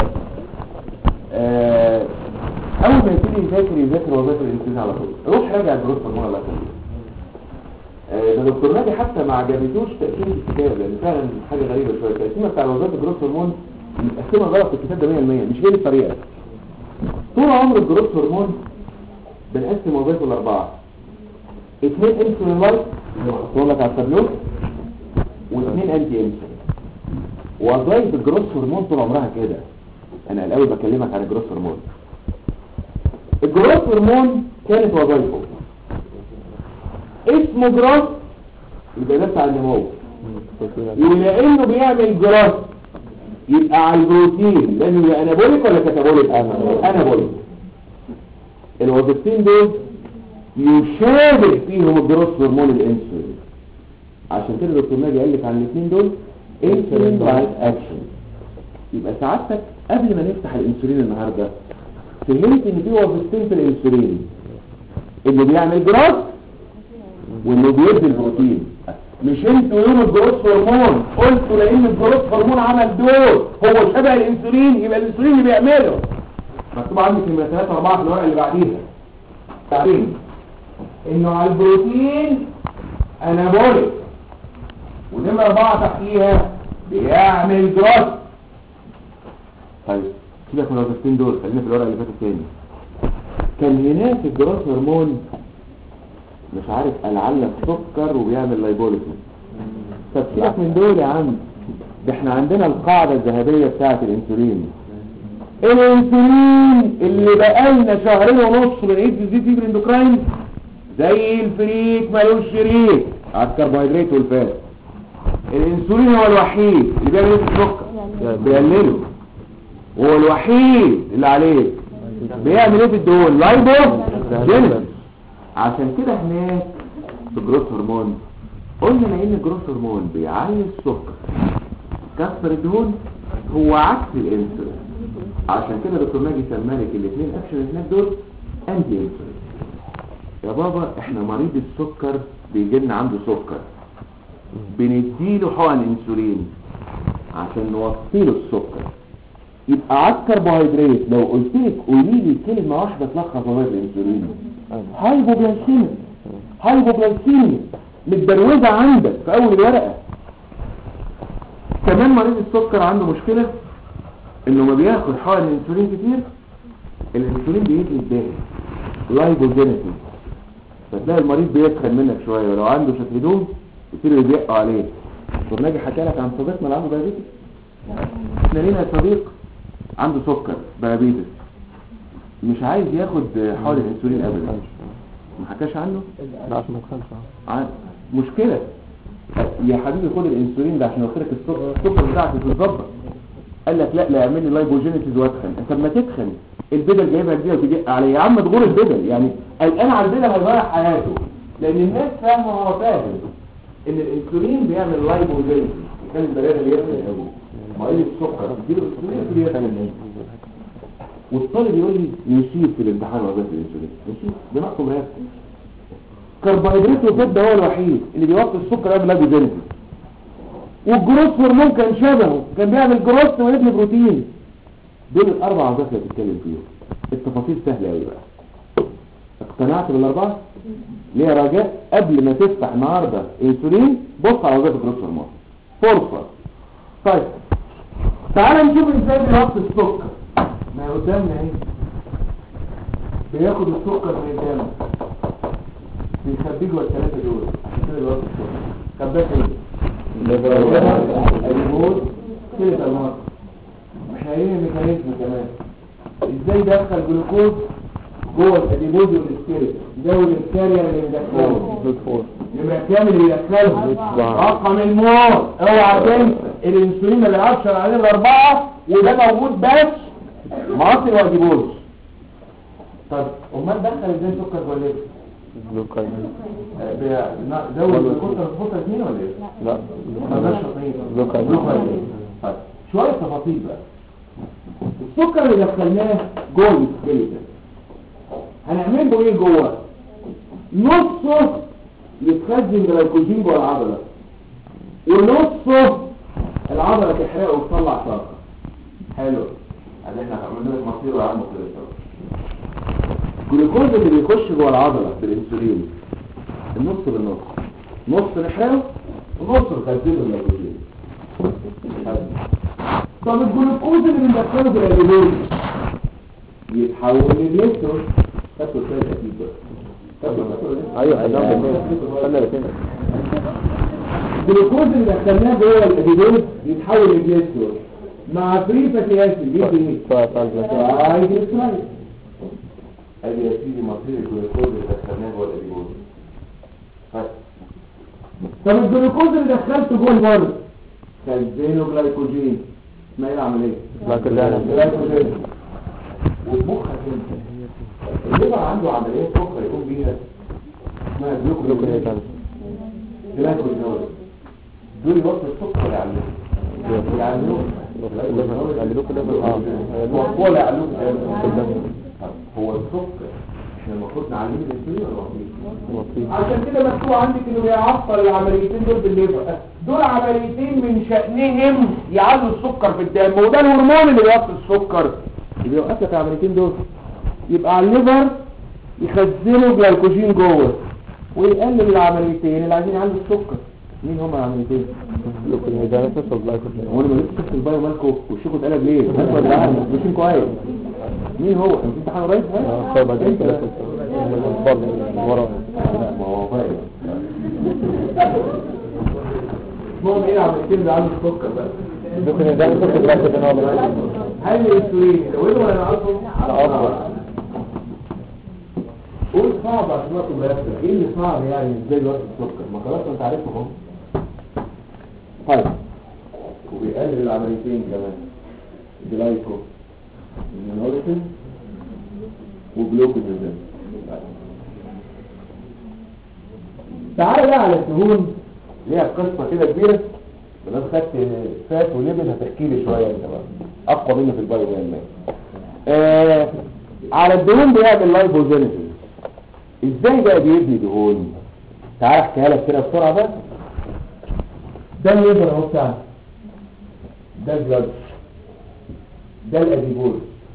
آه اول ما يبتدي يذاكر يذاكر وظائف الانسولين على طول روح راجع الجروب هرمون على طول آه ده دكتور نادي حتى ما عجبتوش تقسيم الكتاب لان فعلا حاجه غريبه شويه التقسيمه بتاع وظائف الجروب هرمون متقسمه غلط في الكتاب ده 100% مش هي دي الطريقه طول عمر الجروث هرمون بنقسم وظائفه الاربعه اثنين انسولين لايت اللي محطوط لك على التابلو واثنين انتي انسولين وظائف الجروث هرمون طول عمرها كده انا الاول بكلمك عن الجروث هرمون الجروث هرمون كانت وظائفه اسمه جروث يبقى ده بتاع النمو ولانه بيعمل جروث يبقى على البروتين لانه يبقى انابوليك ولا كاتابوليك انابوليك الوظيفتين دول يشابه فيهم الجروث هرمون الانسولين عشان كده دكتور ناجي قال لك عن الاثنين دول انسولين لايك اكشن يبقى سعادتك قبل ما نفتح الانسولين النهارده فهمت ان في وظيفتين في الانسولين اللي بيعمل جروث واللي بيدي البروتين مش انتوا يوم الجروث هرمون قلتوا لان الجروث هرمون عمل دور هو شبه الانسولين يبقى الانسولين اللي بيعمله مكتوب عندك نمره 3 4 في الورقه اللي بعديها بعدين انه على البروتين انابوليك ونمره 4 تحتيها بيعمل جروث طيب سيبك من الوظيفتين دول خلينا في الورقه اللي فاتت تاني كان هناك الجروث هرمون مش عارف العلق سكر وبيعمل لايبوليسيس طب سيبك من دول يا عم ده احنا عندنا القاعدة الذهبية بتاعة الانسولين الانسولين اللي بقالنا شهرين ونص بنعيد تزيد فيه بالاندوكراين زي الفريك ملوش شريك على الكربوهيدرات والفات الانسولين هو الوحيد اللي بيعمل ايه في السكر بيقلله هو الوحيد اللي عليه بيعمل ايه في الدهون لايبو جينيسيس عشان كده هناك في الجروث هرمون قلنا لان الجروث هرمون بيعلي السكر كسر الدهون هو عكس الانسولين عشان كده دكتور ناجي سمالك الاثنين اكشن اللي هناك دول انتي انسولين يا بابا احنا مريض السكر بيجي لنا عنده سكر بنديله حقن انسولين عشان نوصله السكر يبقى على الكربوهيدرات لو قلت لك قولي لي كلمه واحده تلخص وزن الانسولين هايبوجلايسيميا هايبوجلايسيميا متدروزه عندك في اول الورقه كمان مريض السكر عنده مشكله انه ما بياخد حقن الانسولين كتير الانسولين بيجي ازاي لايبوجينيسيس فتلاقي المريض بيتخن منك شويه ولو عنده شكل هدوم يصيروا يضيقوا عليه دكتور ناجي حكى لك عن صديقنا اللي عنده دايابيتس احنا لينا صديق عنده سكر دايابيتس مش عايز ياخد حقن الانسولين ابدا ما حكاش عنه لا عشان ما تخنش ع- مشكلة يا حبيبي خد الانسولين ده عشان يوصلك السكر السكر بتاعك تتظبط قال لك لا لا اعمل لي لايبوجينيسيس واتخن طب ما تتخن البدل جايبها دي وتجي عليه يا عم تغور البدل يعني الان على البدل هيضيع حياته لان الناس فاهمه هو فاهم ان الانسولين بيعمل لايبوجينيسيس كان البلاغه اللي يفهم قوي مريض السكر اديله انسولين يفهم والطالب يقول لي يسيب في الامتحان وظيفه الانسولين يسيب بنقصه مرتب كربوهيدرات وفات هو الوحيد اللي بيوطي السكر قبل لاجوجينيسيس والجروس هرمون كان شبهه كان بيعمل جروس ويبني بروتين دول الاربع وظائف اللي بتتكلم فيهم التفاصيل سهله قوي بقى اقتنعت بالاربعه ليه يا رجاء قبل ما تفتح النهارده انسولين بص على وظائف الجروس هرمون فرصه طيب تعال نشوف ازاي بيوطي السكر ما قدامنا اهي بياخد السكر من قدامك بيخبيه جوه الثلاثه دول عشان كده بيوطي السكر خباك ايه الجلوكوز كده المرض احنا قايلين الميكانيزم كمان ازاي دخل جلوكوز جوه الاديبوز والسكيلت زود الكارير اللي بيدخله يبقى كامل اللي يدخله رقم الموت اوعى تنسى الانسولين اللي 10 عليه الاربعه وده موجود بس معاصر واديبوز طب امال دخل ازاي سكر جوه الليل جلوكاين زود الجلوكوز الخطه اثنين ولا ايه؟ لا ما ده شطين جلوكاين طيب شوية تفاصيل بقى السكر اللي دخلناه جوه السكيلتون هنعمل له ايه جوه نصه يتخزن جلايكوجين جوه العضلة ونصه العضلة تحرقه وتطلع طاقة حلو ادي احنا عملنا لك مصير وعمل مصير الجلوكوز اللي بيخش جوه العضلة بالانسولين النص بالنص نص نحرقه ونص نخزنه جلايكوجين طب الجلوكوز اللي بندخله في الاديبوز يتحول لجليسرول تاكل شويه اكيد بقى تاكل تاكل ايوه خلينا خلينا الاثنين الجلوكوز اللي دخلناه جوه الاديبوز يتحول لجليسرول مع فري فاتي اسيد يدي ايه؟ ترايجليسرايد ادي يا سيدي مصير الجلوكوز اللي دخلناه جوه الاديبوز طب الجلوكوز اللي دخلته جوه البر خزنه جلايكوجين ما هي العمليه جلايكوجين ومخك انت الليفر عنده عمليه سكر يقوم بيها اسمها جلوكوجين جلايكوجين دول يوصل السكر يعلمه يعلموه هو ولا يعلموه هو السكر احنا المفروض نعلمه الانسولين ولا وطيه عشان كده مكتوب عندك انه بيعطل العمليتين دول بالليفر دول عمليتين من شأنهم يعلوا السكر في الدم وده الهرمون اللي بيوصل السكر اللي بيوقف لك العمليتين دول يبقى على الليفر يخزنوا جلايكوجين جوه ويقلل العمليتين اللي عايزين يعلوا السكر مين هما العمليتين؟ هو انا ما لسه شفت البايو مالكو وشكوا اتقلب ليه؟ مالكو يا جدعان ماشيين كويس مين هو؟ انت امتحان قريب؟ ها؟ انت ورا لا ما هو بايو المهم ايه العمليتين اللي عندي السكر بقى ممكن يدعي سكر جلايكوجين هل الانسولين يزوده ولا ينقصه؟ أفضل. قول صعب عشان وقت مرتب ايه اللي صعب يعني ازاي الوقت السكر ما خلاص انت عارفه اهو طيب وبيقلل العمليتين كمان جلايكو المينوريتين وجلوكوزيزم تعالى بقى على الدهون ليها قصه كده كبيره بس خدت فات وليبل هتحكي لي شويه انت بقى اقوى مني في البايو يعني آه على الدهون بيعمل لايبوجينيسيس ازاي بقى بيبني دهون تعال احكيها لك كده بسرعه بقى ده الليبر اهو بتاعنا ده الجلد ده الاديبول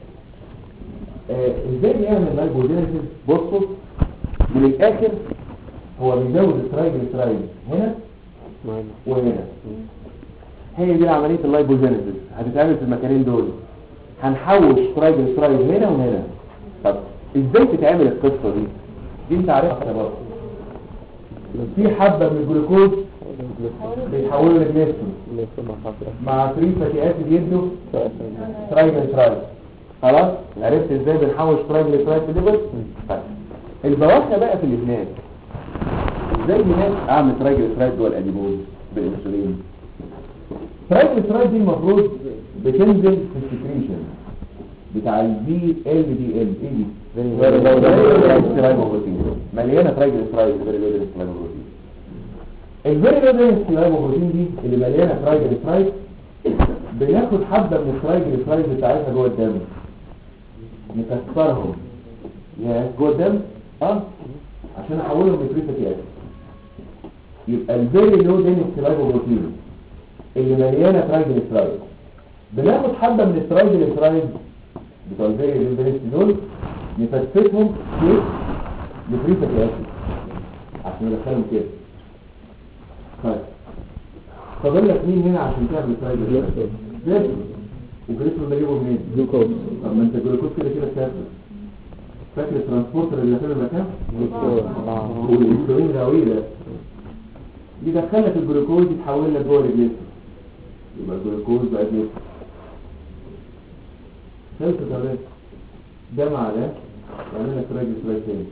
آه ازاي بيعمل لايبوجينيسيس بصوا من الاخر هو بيزود الترايجليسرايد هنا معنا. وهنا هي دي عملية اللايبوجينيسيس هتتعمل في المكانين دول هنحوش ترايجليسرايد هنا وهنا طب ازاي تتعمل القصة دي دي انت عارفها برضه في حبة من الجلوكوز بيتحولوا لجليسرول لسه ما حضرة مع 3 فاتي اسيد يدوا ترايجليسرايد خلاص عرفت ازاي بنحوش ترايجليسرايد في الليفر طيب البواخة بقى في الهناك ازاي هناك اعمل ترايجليسرايد جوه الاديبوز بالانسولين ترايجليسرايد دي المفروض بتنزل في السكريشن بتاع البي ال دي ال ايه دي لايبوبروتين مليانه ترايجليسرايد فيري لودنس لايبوبروتين الفيري لودنس لايبوبروتين دي اللي مليانه ترايجليسرايد بناخد حبه من الترايجليسرايد بتاعتها جوه الدم نكسرهم يا جوه الدم اه عشان احولهم لفري فاتي اسيد يبقى الفيري لو دينكس لايبوبروتين اللي مليانه ترايجليسرايد بناخد حبه من الترايجليسرايد بتوع الفيري لو دينكس دول نفتتهم في لفري فاتي اسيد عشان ندخلهم كده طيب فاضل لك مين هنا عشان تعمل ترايجليسرايد جليسرول وجليسرول ده جيبه منين؟ جلوكوز طب ما انت الجلوكوز كده كده ثابت فاكر الترانسبورتر اللي داخل المكان؟ آه. والانسولين غاوي ده يدخلك الجلوكوز يتحول لك جوه الجليسرول يبقى الجلوكوز بقى جليسرول خلص كمان ده مع ده يعمل لك ترايجليسرايد تاني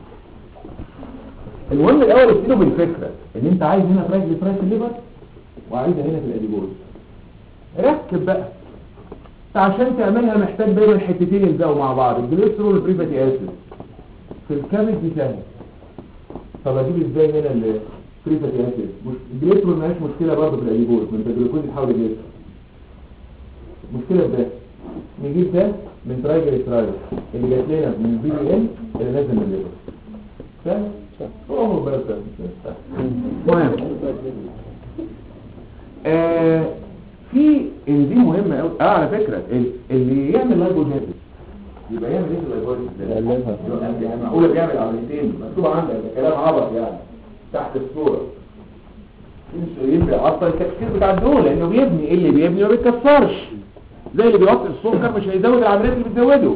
المهم الاول ابتدوا بالفكره ان انت عايز هنا ترايجليسرايد في الليفر وعايزها هنا في الاديبوز ركب بقى انت عشان تعملها محتاج دايما حتتين يلزقوا مع بعض الجليسرول والفري فاتي اسيد في الكبد دي سهل طب اجيب ازاي هنا الفري فاتي اسيد مش الجليسرول مالهاش مشكله برضه في الاديبوز ما انت الجلوكوز يتحول لجليسرول مشكله في ده نجيب ده من ترايجليسرايد اللي جات لنا من البي بي ال اللي نازل من الليفر فاهم؟ هو هو بس المهم آه في انزيم مهم قوي اه على فكره ال- اللي يعمل لايبوجينيسيس يبقى يعمل ايه في اللايبوجينيسيس يقللها. يعني معقوله بيعمل عمليتين مكتوب عندك ده كلام عبط يعني تحت الصوره الانسولين بيعطل التكسير بتاع الدهون لانه بيبني ايه اللي بيبني ما بيتكسرش زي اللي بيوطي السكر مش هيزود العمليات اللي بتزوده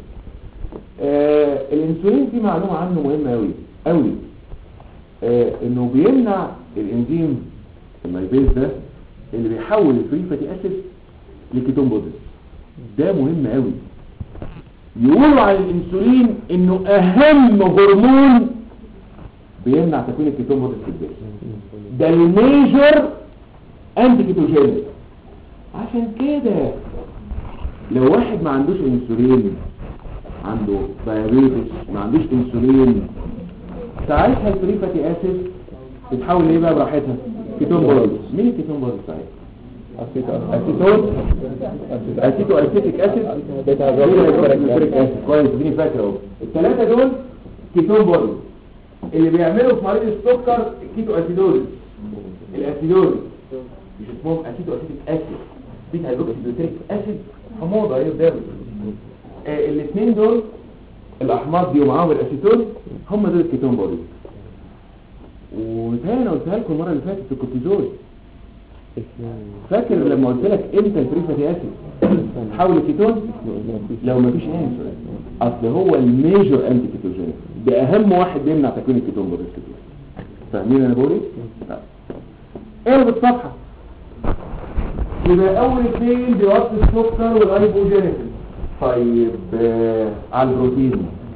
آه الانسولين في معلومه عنه مهمه قوي قوي آه انه بيمنع الانزيم اللايبيز ده اللي بيحول الفري فاتي اسيد لكيتون بودز ده مهم قوي يقولوا على الانسولين انه اهم هرمون بيمنع تكوين الكيتون بودز في الجسم ده الميجر انتي كيتوجينيك عشان كده لو واحد ما عندوش انسولين عنده دايابيتس ما عندوش انسولين ساعتها الفري فاتي اسيد تتحول لايه بقى براحتها كيتون بودز مين الكيتون بودز ساعتها اسيتون اسيتو اسيتيك اسيد بيتا هيدروكسيليك اسيد كويس اديني فاكره اهو الثلاثه دول كيتون بودز اللي بيعملوا في مريض السكر كيتو اسيدوز الاسيدوز مش اسمهم اسيتو اسيتيك اسيد بيتا هيدروكسيليك اسيد حموضه ايه قدامك آه الاثنين دول الاحماض دي ومعاهم الاسيتون هم دول الكيتون بودز ومتهيألي انا قلتها لكم المره اللي فاتت في الكورتيزول فاكر لما قلت لك امتى الفري فاتي اسيد تحول لكيتون لو مفيش انسولين اصل هو الميجور انتي كيتوجينيك ده اهم واحد بيمنع تكوين الكيتون بودز كتير فاهمين انا بقول ايه طيب. اقلب الصفحه يبقى اول اثنين بيوطي السكر والهايبوجينيسيس طيب آه، على البروتين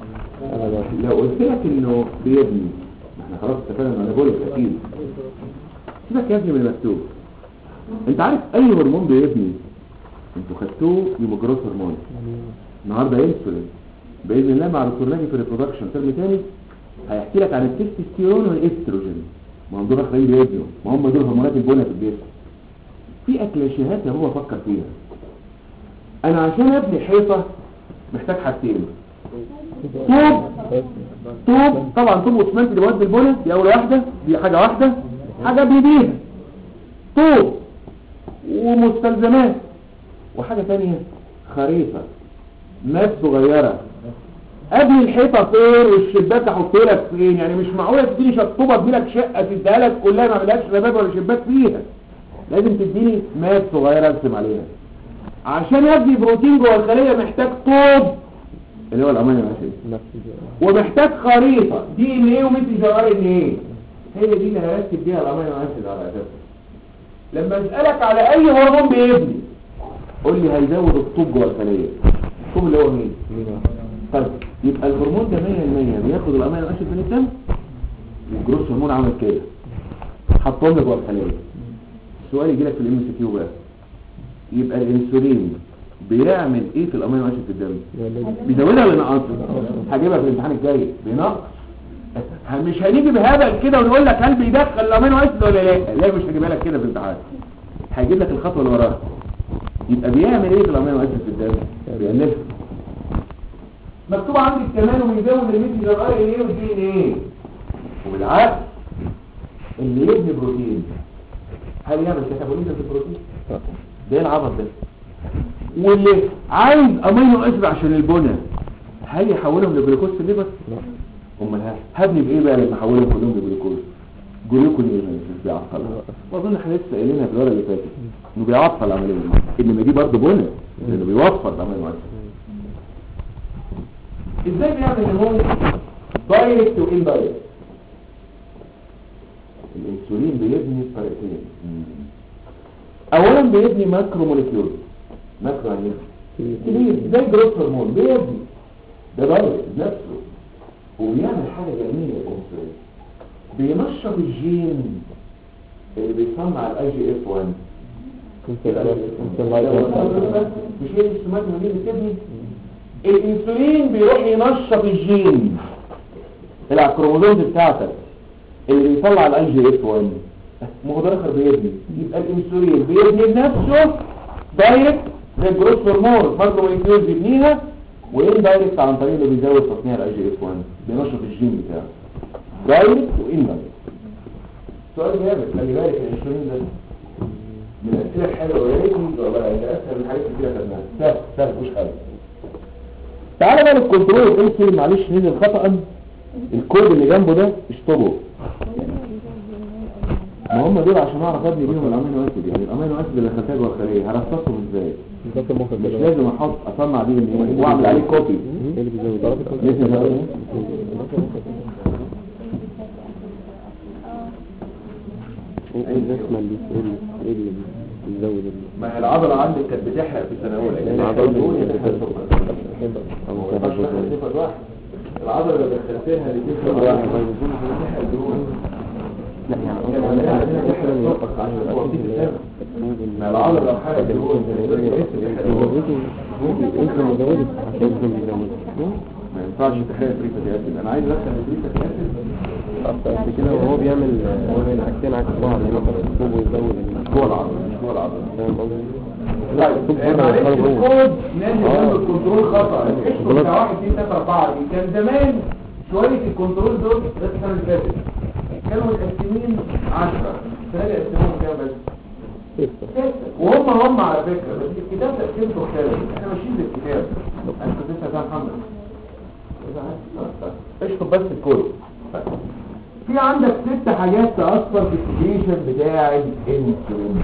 لو قلت لك انه بيبني ما احنا خلاص اتفقنا ان انا بقول اكيد سيبك يا ابني من المكتوب انت عارف اي هرمون بيبني انتوا خدتوه يوموجروس هرمون النهارده انسولين باذن الله مع دكتور ناجي في الريبرودكشن ترم تاني هيحكي لك عن التستوستيرون والاستروجين ما هم دول اخرين بيبنوا ما هم دول هرمونات البنى في الجسم في اكلاشيهات يا هو فكر فيها انا عشان ابني حيطه محتاج حاجتين طوب طوب طبعا طوب واسمنت اللي بيودي البنى دي اول واحده دي حاجه واحده حاجه ابني بيها طوب ومستلزمات وحاجه ثانيه خريطه ماب صغيره ابني الحيطه فين والشباك احط لك فين يعني مش معقوله تديني شطوبه ادي لك شقه تديها لك كلها ما اعملهاش شباك ولا شباك فيها لازم تديني ماب صغيره ارسم عليها عشان ابني بروتين جوه الخليه محتاج طوب اللي هو الامينو اسيد ومحتاج خريطه دي ان ايه وميسنجر ار ان ايه هي دي اللي هرتب بيها الامينو اسيد على اساسها لما اسالك على اي هرمون بيبني قول لي هيزود الطوب جوه الخليه الطوب اللي هو مين طيب يبقى الهرمون ده 100% بياخد الامينو اسيد من الدم والجروس هرمون عمل كده حطهم لك جوه الخليه السؤال يجي لك في الام سي كيو بقى يبقى الانسولين بيعمل ايه في الامينو اسيد في الدم بيزودها ولا ينقصها هجيبها في الامتحان الجاي بينقص ه- مش هنيجي بهبل كده ونقول لك هل بيدخل الامينو اسيد ولا لا لا مش هجيبها لك كده في الامتحان هيجيب لك الخطوه اللي وراها يبقى بيعمل ايه في الامينو اسيد في الدم بيألفها مكتوب عندي كمان وبيزود الميسنجر ار ان ايه والدي ان ايه وبالعكس اللي يبني بروتين هل يعمل كاتابوليزم في البروتين ده ايه العبط ده واللي عايز امينو اسيد عشان البنى هل يحولهم لجلوكوز في الليفر امال ها- هبني بايه بقى لما احولهم كلهم لجلوكوز جلوكونيوجينيسيس بيعطلها واظن احنا لسه قايلينها في الورقه اللي فاتت انه بيعطل العمليه دي انما دي برضه بنى لانه بيوفر الامينو اسيد ازاي بيعمل الهرمون دايركت وان دايركت الانسولين بيبني بطريقتين اولا بيبني ماكرو موليكيول ماكرو يعني إيه؟ كبير زي جروث هرمون بيبني ده دايركت بنفسه وبيعمل حاجه جميله الانسولين بينشط الجين اللي بيصنع الاي جي اف 1 مش هي السمات دي اللي بتبني الانسولين بيروح ينشط الجين اللي على الكروموزومز بتاعتك اللي بيطلع الاي جي اف 1 ما هو ده الاخر بيبني يبقى الانسولين بيبني بنفسه دايركت زي الجروث هرمون ماكرو موليكيول بيبنيها وان دايركت عن طريق اللي بيزود تصنيع الاي جي اف 1 بينشط الجين بتاعه دايركت وان دايركت سؤال جامد خلي بالك الانسولين ده من الاسئله الحلوه يا ريت والله يعني ده اسهل من حاجات كتير خدناها سهل سهل مفيش حاجه تعالى بقى للكنترول الانسولين معلش نزل خطأ الكود اللي جنبه ده اشطبه ما هم دول عشان اعرف ابني بيهم الامينو اسيد يعني الامينو اسيد اللي خدتها جوه الخليه هرصصهم ازاي مش لازم احط اصنع دي من ايه واعمل عليه كوبي اللي بيزود لازم أعمل إيه؟ ايه الرسمه اللي ايه اللي بيزود ال- ما هي العضله عندك كانت بتحرق في السنه الاولى يعني العضلة العضله اللي دي بتحرق. هو ما ينفعش تاخد صفر واحد العضله اللي دخلتها اللي تفرق واحد بتحرق دهون لا يعني كان عندنا عندنا بتحرق السكر عشان هو في السبب ما العضله لو حرقت دهون ما ينفعش تحرق فريسة اسيد انا عايز ادخل فريسة اسيد قبل كده وهو بيعمل بيعمل حاجتين عكس بعض يعني مثلا الطوب ويزود ال- جوه العضله مش جوه العضله فاهم قصدي؟ طيب الطوب معلش بره يدخله جوه الكود نازل جنب الكنترول خطأ الحشو بتاع 1 2 3 4 دي كان زمان شوية الكنترول دول ده السنة اللي فاتت كانوا متقسمين 10 السنة دي قسموهم كام بس؟ ستة وهم هم على فكرة بس الكتاب تقسيمته اختلف احنا ماشيين بالكتاب انت كنت لسه يا محمد اشطب بس الكود في عندك ست حاجات تأثر في السيجريشن بتاع الانسولين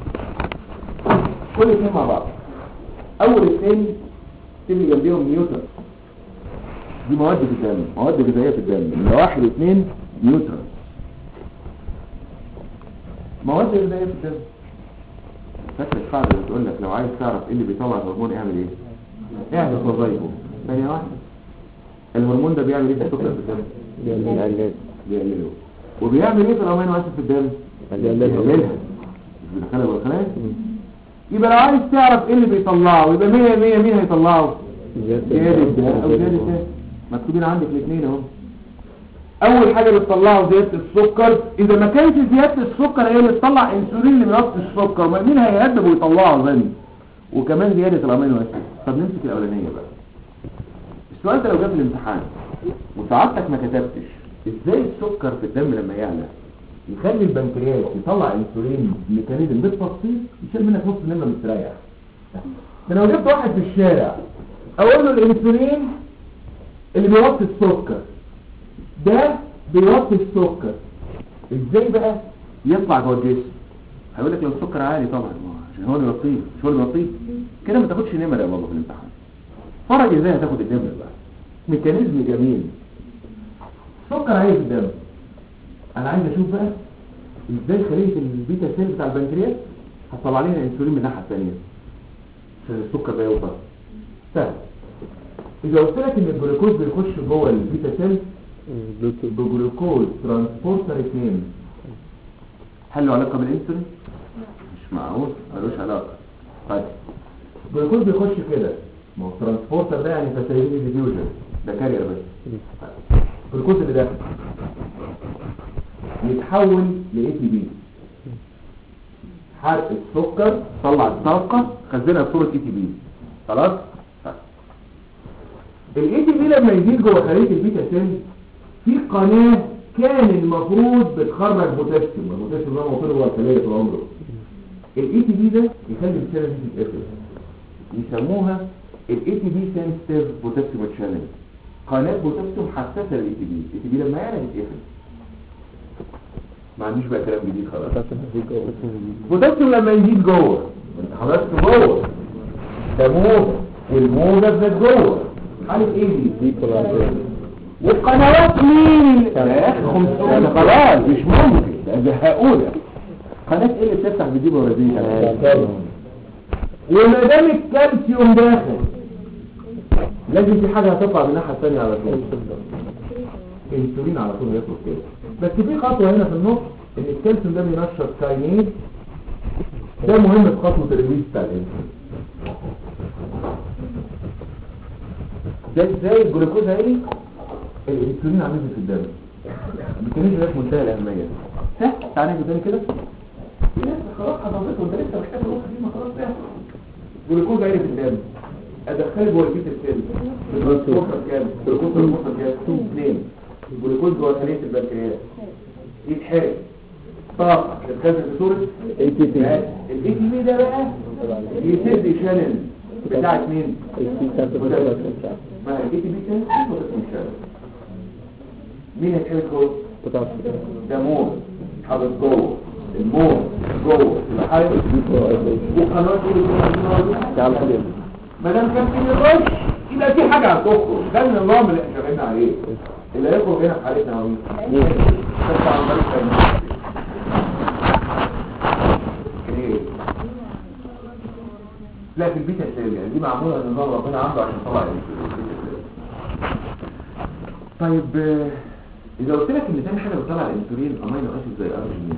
كل اثنين مع بعض اول اثنين تبني جنبيهم نيوتن دي مواد في الدم مواد غذائيه في الدم من واحد واثنين نيوتن مواد غذائيه في الدم فاكر القاعده اللي بتقول لك لو عايز تعرف ايه اللي بيطلع الهرمون اعمل ايه اعمل وظايفه ثانيه واحده الهرمون ده بيعمل ايه في السكر في الدم بيقلل بيقلله وبيعمل ايه في الامينو اسيد في الدم بيقللها. بيقللها مش بيدخلها جوه الخلايا يبقى لو عايز تعرف ايه اللي بيطلعه يبقى 100 100 مين هيطلعه زيادة ده او زيادة ده مكتوبين عندك الاثنين اهو اول حاجة بتطلعه زيادة السكر اذا ما كانش زيادة السكر هي اللي بتطلع انسولين اللي بيوطي السكر ما مين هيهدب ويطلعه غني وكمان زيادة الامينو اسيد طب نمسك الاولانية بقى السؤال ده لو جاب الامتحان وسعادتك ما كتبتش ازاي السكر في الدم لما يعلى يخلي البنكرياس يطلع انسولين ميكانيزم بالتفصيل يشيل منك نص النمره مستريح ده لو جبت واحد في الشارع اقول له الانسولين اللي بيوطي السكر ده بيوطي السكر ازاي بقى يطلع جوه الجسم هيقول لك لو السكر عالي طبعا ما هو عشان هو اللي يوطيه مش هو اللي يوطيه كده ما تاخدش نمره يا بابا في الامتحان فرج ازاي هتاخد النمره بقى ميكانيزم جميل سكر عالي في الدم انا عايز اشوف بقى ازاي خليه البيتا سيل بتاع البنكرياس هتطلع لنا انسولين من الناحيه الثانيه عشان السكر ده يوصل سهل اذا قلت لك ان الجلوكوز بيخش جوه البيتا سيل بجلوكوز ترانسبورتر 2 هل له علاقه بالانسولين مش معقول ملوش علاقه طيب الجلوكوز بيخش كده ما هو الترانسبورتر ده يعني فاسيليتي ديفيوجن ده كارير بس الجلوكوز اللي داخل يتحول ل اي تي بي حرق السكر طلع الطاقة خزنها في صورة اي تي بي خلاص الاي تي بي لما يزيد جوه خلية البيتا سيل في قناة كان المفروض بتخرج بوتاسيوم البوتاسيوم ده موجود جوه الخلية طول عمره الاي تي بي ده يخلي السيلة دي تتقفل يسموها الاي تي بي سنسيتيف بوتاسيوم تشانل قناة بوتاسيوم حساسة للاي تي بي الاي تي بي لما يعلى يتقفل ما عنديش بقى كلام جديد خلاص بوتاسيوم لما يزيد جوه انت حضرتك جوه ده موجة والموجة ذات جوه حالة ايه دي؟ والقنوات مين؟ يا اخي 500 خلاص مش ممكن ده زهقونا قناة ايه اللي بتفتح بتجيب ورزية وما دام الكالسيوم داخل لازم في حاجة هتطلع من الناحية الثانية على طول انسولين على طول يخرج كده بس في خطوة هنا في النص ان الكالسيوم ده بينشط كاينيز ده مهم في خطوة الريليز بتاع الانسولين ده ازاي الجلوكوز اهي الانسولين عامل في الدم الميكانيزم ده في منتهى الاهميه ها تعالى نيجي تاني كده في ناس خلاص حضرتك وانت لسه محتاج النقطه دي ما خلاص ده جلوكوز عالي في الدم ادخله جوه البيت السيل الترانسبورتر كام الجلوكوز ترانسبورتر كام 2 الجلوكوز جوه خليه البنكرياس يتحرق طاقه تتخزن في صوره اي تي بي الاي تي بي ده بقى يسد شانل بتاعت مين ما الاي تي بي كان بوتاسيوم شانل مين هيتحرق جوه ده مور حاطط جوه المور جوه يبقى حاجه وقناه ايه ما دام كان في نقاش يبقى في حاجه هتخرج ده النظام اللي احنا شغالين عليه اللي هيخرج هنا في حالتنا هو مين بس على بالك تاني. ليه؟ لا في البيتا سيل يعني دي معموله نظام ربنا عنده عشان يطلع الانسولين طيب آه، اذا قلت لك ان تاني حاجه بتطلع الانسولين امينو اسيد زي الارجينين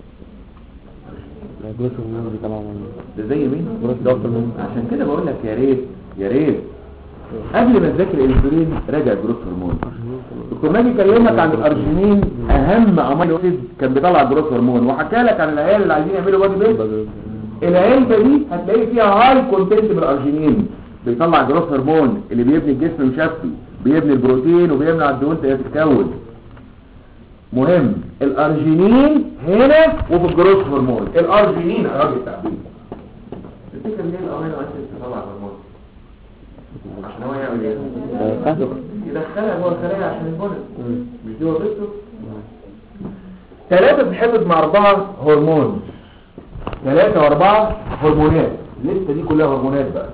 ده زي مين عشان كده بقول لك يا ريت يا ريت قبل ما تذاكر الانسولين راجع جروث هرمون دكتور ناجي كلمك عن الارجينين اهم امينو اسيد كان بيطلع جروث هرمون وحكى لك عن العيال اللي عايزين يعملوا بادي بيلد العلبه دي هتلاقي فيها هاي كونتنت بالارجينين بيطلع جروث هرمون اللي بيبني الجسم مشفي بيبني البروتين وبيمنع الدهون تتكون مهم الارجينين هنا وفي الجروث هرمون الارجينين يا راجل التعبير تفتكر ليه الامينو اسيد بتطلع هرمون عشان هو يعمل ايه يدخلها جوه الخلايا عشان البنى مش دي وظيفته ثلاثة بتحفظ مع أربعة هرمون ثلاثة وأربعة هرمونات الليستة دي كلها هرمونات بقى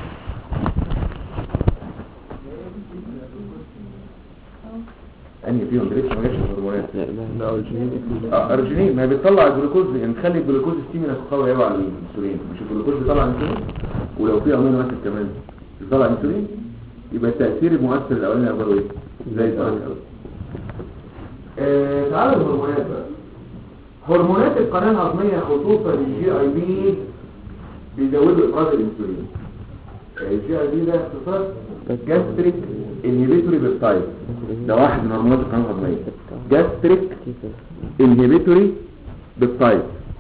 أنهي فيهم ده لسه ما جاش الهرمونات لا لا الجنين اه ارجينين ما هي بتطلع الجلوكوز يعني نخلي الجلوكوز ستيمينس قوي قوي على الانسولين مش الجلوكوز بيطلع انسولين ولو في امينو اسيد كمان بيطلع انسولين يبقى التاثير المؤثر الاولاني اخباره ايه زي الفرق قوي آه تعالوا الهرمونات بقى هرمونات القناه الهضميه خصوصا الجي اي بي بيزودوا افراز الانسولين الجي اي بي ده اختصار جاستريك انهبيتوري بيبتايد ده واحد من هرمونات القناه الهضميه جاستريك انهبيتوري بيبتايد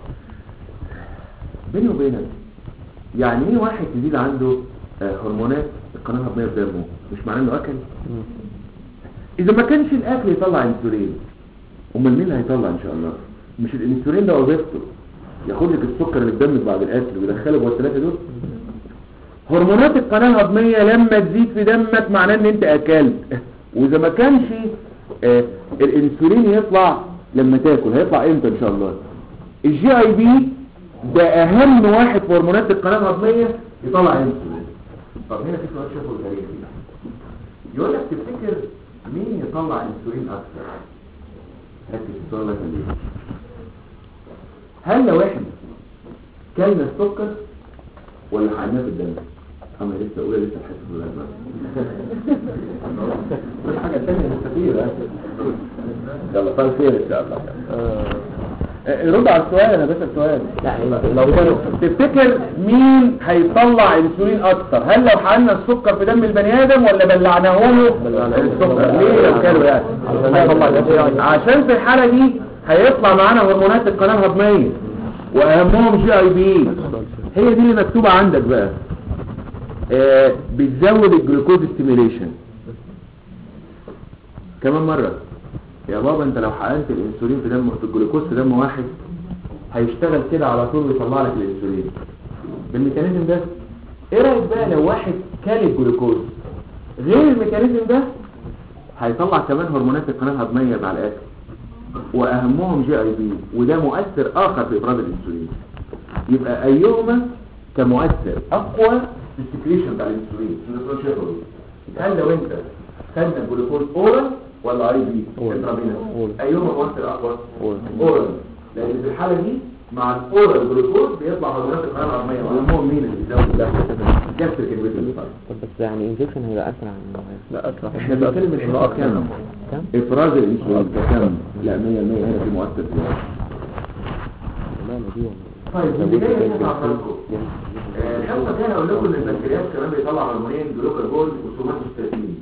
بيني وبينك يعني ايه واحد جديد عنده آه، هرمونات القناه الهضميه في دمه مش معناه انه اكل اذا ما كانش الاكل يطلع انسولين امال مين اللي هيطلع ان شاء الله مش الانسولين ده وظيفته ياخد لك السكر اللي في دمك بعد الاكل ويدخله جوه الثلاثه دول هرمونات القناه الهضميه لما تزيد في دمك معناه ان انت اكلت واذا ما كانش آه الانسولين يطلع لما تاكل هيطلع امتى ان شاء الله الجي اي بي ده اهم واحد في هرمونات القناه الهضميه يطلع انسولين طب هنا في سؤال شافه تاريخي يقول لك تفتكر مين يطلع انسولين اكثر ركز في السؤال ده ليه هل لو احنا كلنا السكر ولا حقناه في الدم اما لسه اولى لسه حاسس بالازمه مش حاجه ثانيه مستفيده يلا طال خير ان شاء الله آه، رد على السؤال انا بسال سؤال لو كانوا تفتكر مين هيطلع انسولين اكتر هل لو حقنا السكر في دم البني ادم ولا بلعناه له السكر ليه لو كانوا يعني عشان في الحاله دي هيطلع معانا هرمونات القناه الهضميه واهمهم جي اي بي هي دي اللي مكتوبه عندك بقى آه بتزود الجلوكوز ستيميليشن كمان مرة يا بابا انت لو حقنت الانسولين في دم في الجلوكوز في دم واحد هيشتغل كده على طول ويطلع لك الانسولين بالميكانيزم ده ايه رايك بقى لو واحد كل الجلوكوز غير الميكانيزم ده هيطلع كمان هرمونات القناه الهضميه مع الاكل واهمهم جي اي بي وده مؤثر اخر في افراز الانسولين يبقى ايهما كمؤثر اقوى في السكريشن بتاع الانسولين الانسولين شيخوي هل لو انت خدنا الجلوكوز اورال ولا اي بي أورال. انترافينوس أورال. ايهما مؤثر اقوى أورال. اورال لان في الحاله دي مع الاورال جلوكوز بيطلع هرمونات القناه الهضميه واهمهم مين اللي بيزود ده جاستريك انهبيتوري طب بس يعني انجكشن هيبقى اسرع من لا اسرع احنا بنتكلم من حته كام كام؟ افراز الانسولين كام لا 100% هنا في مؤثر فيها لا ما دي ولا طيب اللي جاي هنا هعرفكم الحصه دي انا اقول لكم ان البنكرياس كمان بيطلع هرمونين جلوكاجون وسوماتوستاتين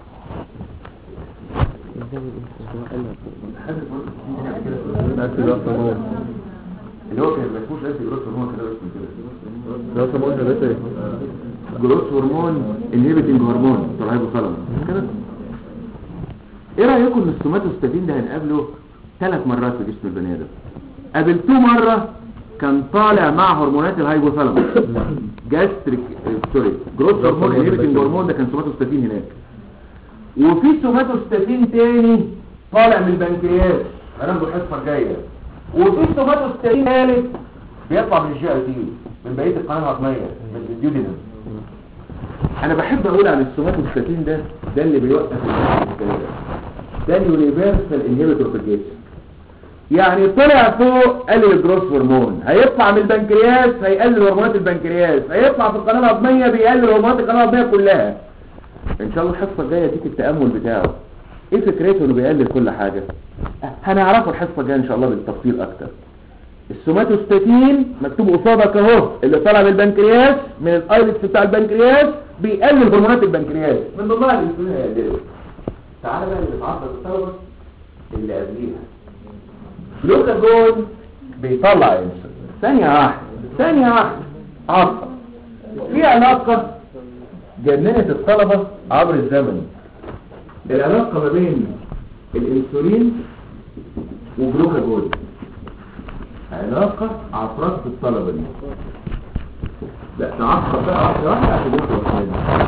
حد برضه هنا كده اللي هو كان ما اسموش انتي جروس هرمون كده اسمه كده جروس هرمون انهبيتنج هرمون طلع هيبوثالاموس كده ايه رايكم ان السوماتوستاتين ده هنقابله ثلاث مرات في جسم البني ادم قابلتوه مره كان طالع مع هرمونات الهايبوثالاموس جاستريك سوري جروس هرمون انهبيتنج هرمون ده كان سوماتوستاتين هناك وفي سوماتوستاتين تاني طالع من البنكرياس هناخده الحصه الجايه وفي سوماتوستاتين ثالث بيطلع من الجي اي تي من بقيه القناه الهضميه من الديودينم انا بحب اقول عن السوماتوستاتين ده ده اللي بيوقف الجسم ده اليونيفرسال انهبيتور في الجسم يعني طلع فوق قلل الجروس هرمون هيطلع من البنكرياس هيقلل هرمونات البنكرياس هيطلع في القناه الهضميه بيقلل هرمونات القناه الهضميه كلها ان شاء الله الحصه الجايه ديك التامل بتاعه ايه فكرته انه بيقلل كل حاجه هنعرفه الحصه الجايه ان شاء الله بالتفصيل اكتر السوماتوستاتين مكتوب قصادك اهو اللي طالع من البنكرياس من الايلتس بتاع البنكرياس بيقلل هرمونات البنكرياس من ضمنها الانسولين هيقلله تعالى بقى اللي بيتعرض للطلبه اللي قبليها جلوكاجون بيطلع انسولين ثانيه واحده ثانيه واحده عطل في علاقه جننت الطلبه عبر الزمن العلاقه ما بين الانسولين وجلوكاجون علاقة عفرات في الطلبة دي لا تعقب بقى واحدة واحدة عشان يخلص منها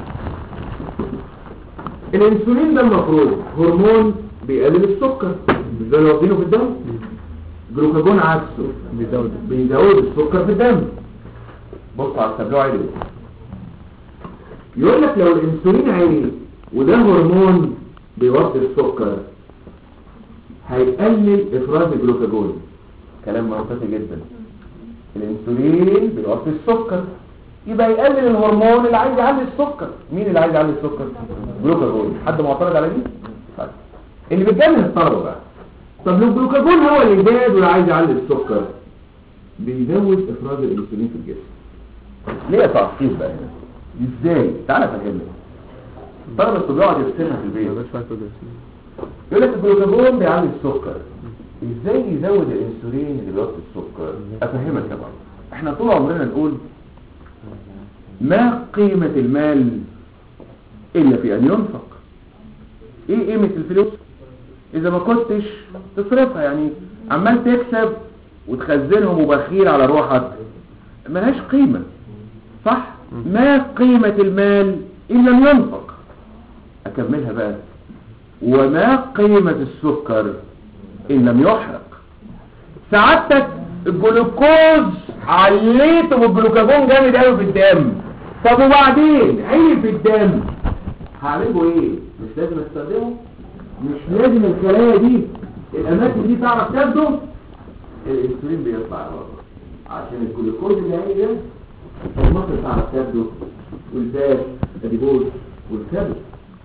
الانسولين ده المفروض هرمون بيقلل السكر مش ده اللي واخدينه في الدم جلوكاجون عكسه بيزود بيزود السكر في الدم بص على التابلوع عدل يقول لك لو الانسولين عالي وده هرمون بيوطي السكر هيقلل افراز الجلوكاجون كلام منطقي جدا الانسولين بيوطي السكر يبقى يقلل الهرمون اللي عايز يعلي السكر مين اللي عايز يعلي السكر جلوكاجون حد معترض على دي طيب. اللي بيتجنن الطلبه بقى طب لو الجلوكاجون هو اللي زاد واللي عايز يعلي السكر بيزود افراز الانسولين في الجسم ليه تعقيد بقى هنا ازاي تعالى فهمنا الطلبه الطبيعي يقعد يرسمها في البيت مش فاكر ده يقول لك الجلوكاجون بيعلي السكر ازاي يزود الانسولين اللي بيوطي السكر افهمك يا بابا احنا طول عمرنا نقول ما قيمة المال الا في ان ينفق ايه قيمة الفلوس اذا ما كنتش تصرفها يعني عمال تكسب وتخزنهم وبخيل على روحك ملهاش قيمة صح ما قيمة المال ان لم ينفق اكملها بقى وما قيمة السكر ان لم يحرق سعادتك الجلوكوز عليته بالجلوكاجون جامد قوي في الدم طب وبعدين عيل في الدم هعمله ايه مش لازم استخدمه مش لازم الخلايا دي الاماكن دي تعرف تاخده الانسولين بيطلع بره عشان الجلوكوز اللي عايز ده المصر تعرف تاخده والباش الديبوز والكبد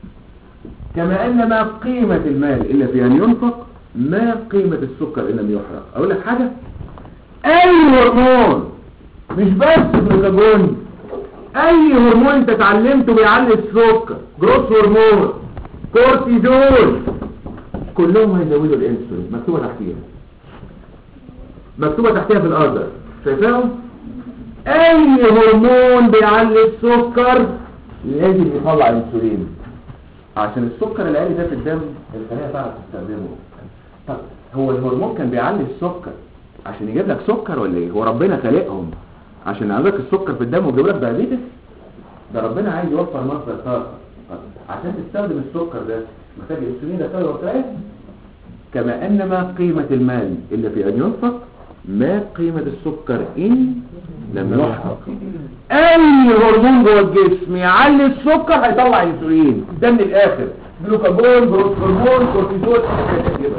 كما ان ما قيمة المال الا في ان ينفق ما قيمة السكر ان لم يحرق اقول لك حاجة اي هرمون مش بس جلوكاجون اي هرمون انت اتعلمته بيعلي السكر جروس هرمون كورتيزول كلهم هيزودوا الانسولين مكتوبة تحتيها مكتوبة تحتيها في الارض شايفاهم اي هرمون بيعلي السكر لازم يطلع انسولين عشان السكر العالي ده في الدم الخلايا تعرف تستخدمه طب هو الهرمون كان بيعلي السكر عشان يجيب لك سكر ولا ايه هو ربنا خلقهم عشان يعمل لك السكر في الدم ويجيب لك دايابيتس ده ربنا عايز يوفر مصدر طاقه طب عشان تستخدم السكر ده محتاج الانسولين ده كده وقتها كما ان ما قيمة المال الا في ان ينفق ما قيمة السكر ان لم يحرق اي هرمون جوه الجسم يعلي السكر هيطلع انسولين ده من الاخر جلوكاجون جروث هرمون كورتيزول حاجات كده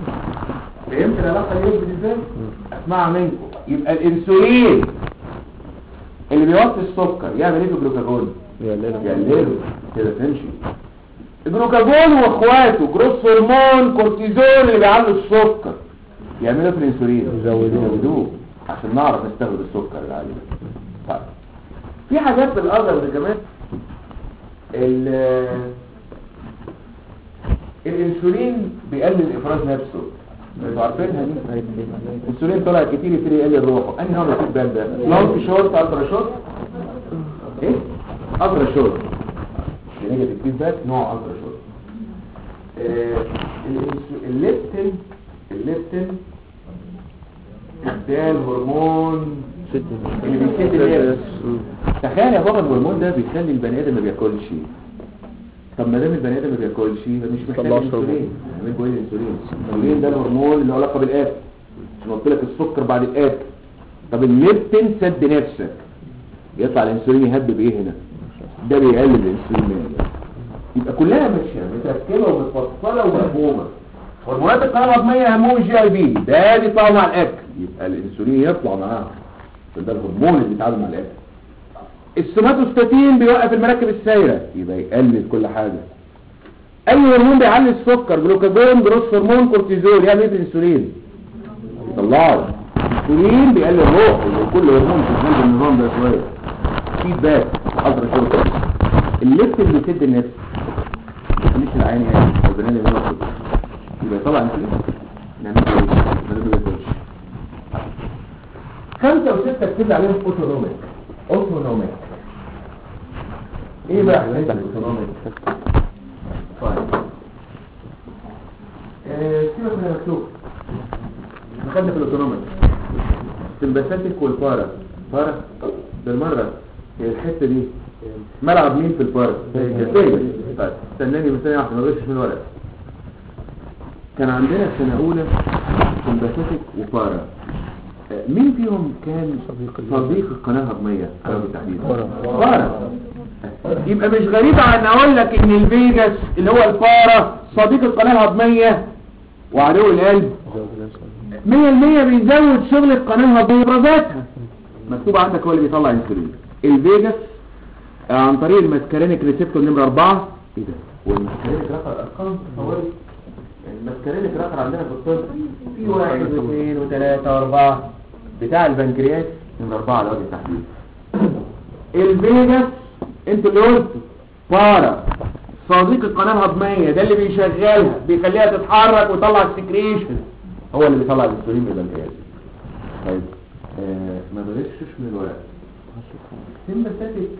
فهمت العلاقه دي ازاي اسمعها منكم يبقى الانسولين اللي بيوطي السكر يعمل ايه في الجلوكاجون يقلله كده تمشي الجلوكاجون واخواته جروث هرمون كورتيزول اللي بيعلوا السكر يعملوا في الانسولين يزودوه. يزودوه عشان نعرف نستخدم السكر العالي ده طيب في حاجات في الأرض ده كمان ال- الانسولين بيقلل افراز نفسه انتوا عارفينها دي الانسولين طلع كتير يبتدي يقلل روحه انهي نوع من الفيدباك ده لونج شورت الترا شورت ايه الترا شورت نيجاتيف فيدباك نوع الترا شورت آه، الإنسو- الليبتين الليبتين ده الهرمون اللي بيسد النفس تخيل يا بابا الهرمون ده بيخلي البني ادم ما بياكلش طب ما دام البني ادم ما بياكلش يبقى مش محتاج طلعش انسولين نعمل له ايه الانسولين الانسولين ده الهرمون اللي له علاقه بالاكل عشان قلت لك السكر بعد الاكل طب الليبتين سد نفسك يطلع الانسولين يهبب ايه هنا ده بيقلل الانسولين يبقى كلها ماشيه متركبه ومتفصله ومفهومه هرمونات القناه الهضميه اهمهم الجي اي بي ده بيطلعوا مع الاكل يبقى الانسولين يطلع معاه عشان ده الهرمون اللي بيتعامل مع الاكل السوماتوستاتين بيوقف المراكب السايره يبقى يقلل كل حاجه اي هرمون بيعلي السكر جلوكاجون جروس هرمون كورتيزول يعمل ايه في الانسولين يطلعه الانسولين بيقلل الروح كل هرمون في قلب النظام ده شويه فيدباك اضرب شرطه الليفت اللي بيسد النفس مش العين يعني البنان اللي هو كده. يبقى طبعا انسولين نعمل ايه ما ده ما بياكلش خمسة وستة اكتب عليهم اوتونوميك اوتونوميك ايه بقى حكاية الاوتونوميك طيب آه، سيبك من المكتوب دخلنا في الاوتونوميك سمباثيك والبارا بارا بالمرة هي الحتة دي ملعب مين في البارا جسية طيب استناني مثلا عشان ما اغشش من الورق كان عندنا في سنة أولى سمباثيك وبارا آه، مين فيهم كان صديق القناة الهضمية على وجه التحديد بارا يبقى مش غريب عن اقول لك ان الفيجاس اللي هو البارا صديق القناة الهضمية وعدو القلب 100% بيزود شغل القناه بإفرازاتها مكتوب عندك هو اللي بيطلع انسولين الفيجاس آه، عن طريق الماسكارينيك ريسبتور نمرة 4 ايه ده هو الماسكارينيك رقم ارقام تصوري الماسكارينيك رقم عندنا في الطب في واحد واثنين وثلاثة واربعة بتاع البنكرياس نمرة 4 على وجه التحديد الفيجاس انتوا اللي قلتوا بارا صديق القناة الهضمية ده اللي بيشغلها بيخليها تتحرك ويطلع السكريشن هو اللي بيطلع الانسولين من البنكرياس طيب آه ما بغشش من الورق السمباثيك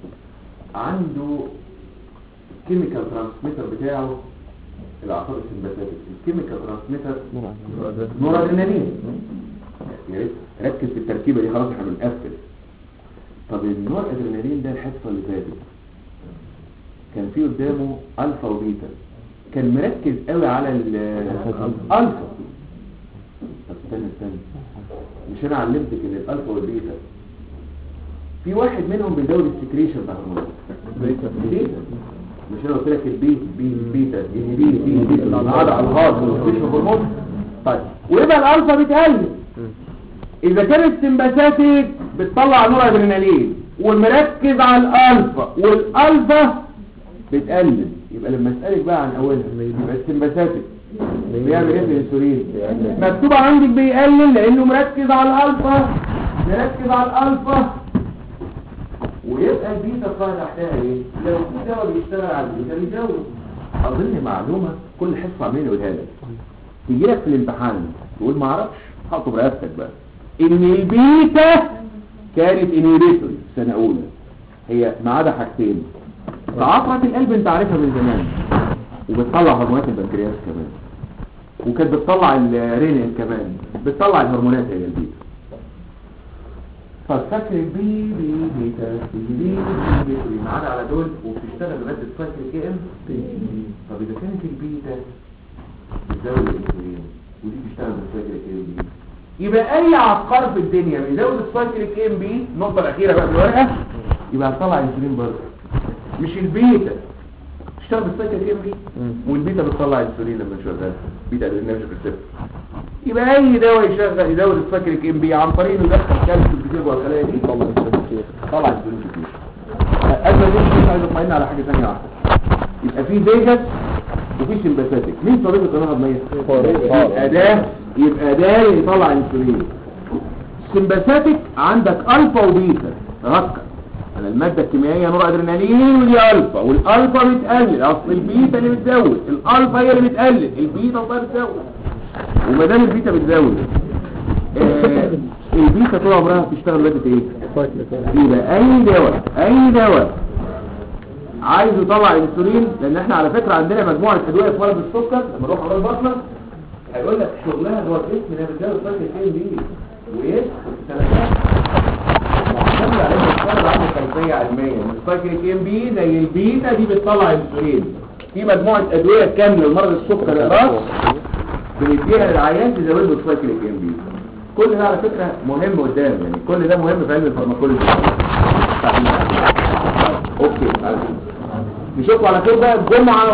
عنده الكيميكال ترانسميتر بتاعه الاعصاب السمباثيك الكيميكال ترانسميتر نورادرينالين يا ريت ركز في التركيبه دي خلاص احنا بنقفل طب النور ادرينالين ده الحصه اللي فاتت كان في قدامه الفا وبيتا كان مركز قوي على ال- الالفا طب استنى استنى مش انا علمتك ان الالفا والبيتا في واحد منهم بيزود السكريشن بتاع الهرمونات بيتا مش انا قلت لك البيت بي بيتا ان بي بي بيتا على الغاز والسكريشن هرمون طيب ويبقى الالفا بتقلل اذا كان السمباثيك بتطلع نور ادرينالين ومركز على الالفا والالفا بتقلل يبقى لما اسالك بقى عن اولها يبقى السمباثيك بيعمل ايه في الانسولين مكتوب عندك بيقلل لانه مركز على الالفا مركز على الالفا ويبقى البيتا صار تحتها ايه لو في دواء بيشتغل على البيتا بيزود اظن معلومه كل حصه عمالين يقولها لك تيجي لك في الامتحان تقول ما اعرفش حطه برقبتك بقى ان البيتا كانت انهيبيتوري سنه اولى هي ما عدا حاجتين تعاطرة القلب انت عارفها من زمان وبتطلع هرمونات البنكرياس كمان وكانت بتطلع الرينين كمان بتطلع الهرمونات هي البيتا فالفاكر البي بي بيتا بي بي بي بيتا ما عدا على دول وبتشتغل بمادة فاكر كي ام طب اذا كانت البيتا بتزود الانسولين ودي بتشتغل بالفاكر كي ام بي يبقى اي عقار في الدنيا بيزود الفاكر كي ام بي النقطة الاخيرة بقى في الورقة يبقى هتطلع انسولين برضه مش البيتا تشتغل بالفاكر كي ام بي والبيتا بتطلع انسولين لما نشغلها بيتا ادرينالين ريسبتور يبقى اي دواء يشغل يزود الفاكر كي ام بي عن طريق انه يدخل كالسيوم كتير جوه الخلايا دي يطلع انسولين كتير طلع انسولين كتير قبل ما نمشي مش عايز اطمئن على حاجه ثانيه واحده يبقى في فيجاس وفي سمباثيك مين طريقه القناه الهضميه يبقى ده يبقى ده اللي يطلع انسولين السمباثيك عندك الفا وبيتا ركز على المادة الكيميائية نور ادرينالين ودي الفا والالفا بتقلل اصل البيتا اللي بتزود الالفا هي اللي بتقلل البيتا طيب بتزود وما دام البيتا بتزود آه البيتا طول عمرها بتشتغل مادة ايه يبقى اي دواء اي دواء عايز يطلع انسولين لان احنا على فكرة عندنا مجموعة ادوية في مرض السكر لما نروح على البطنة هيقول لك شغلها جوه الجسم انها بتزود فاكر كي دي وايه السلامات معتمد على ان الشغل عنده خلفيه علميه ان السايكليك ام بي زي البيتا دي بتطلع انسولين في مجموعه ادويه كامله لمرض السكر الراس بنديها للعيان تزود له السايكليك ام بي كل ده على فكره مهم قدام يعني كل ده مهم في علم الفارماكولوجي اوكي نشوفكم على خير بقى الجمعه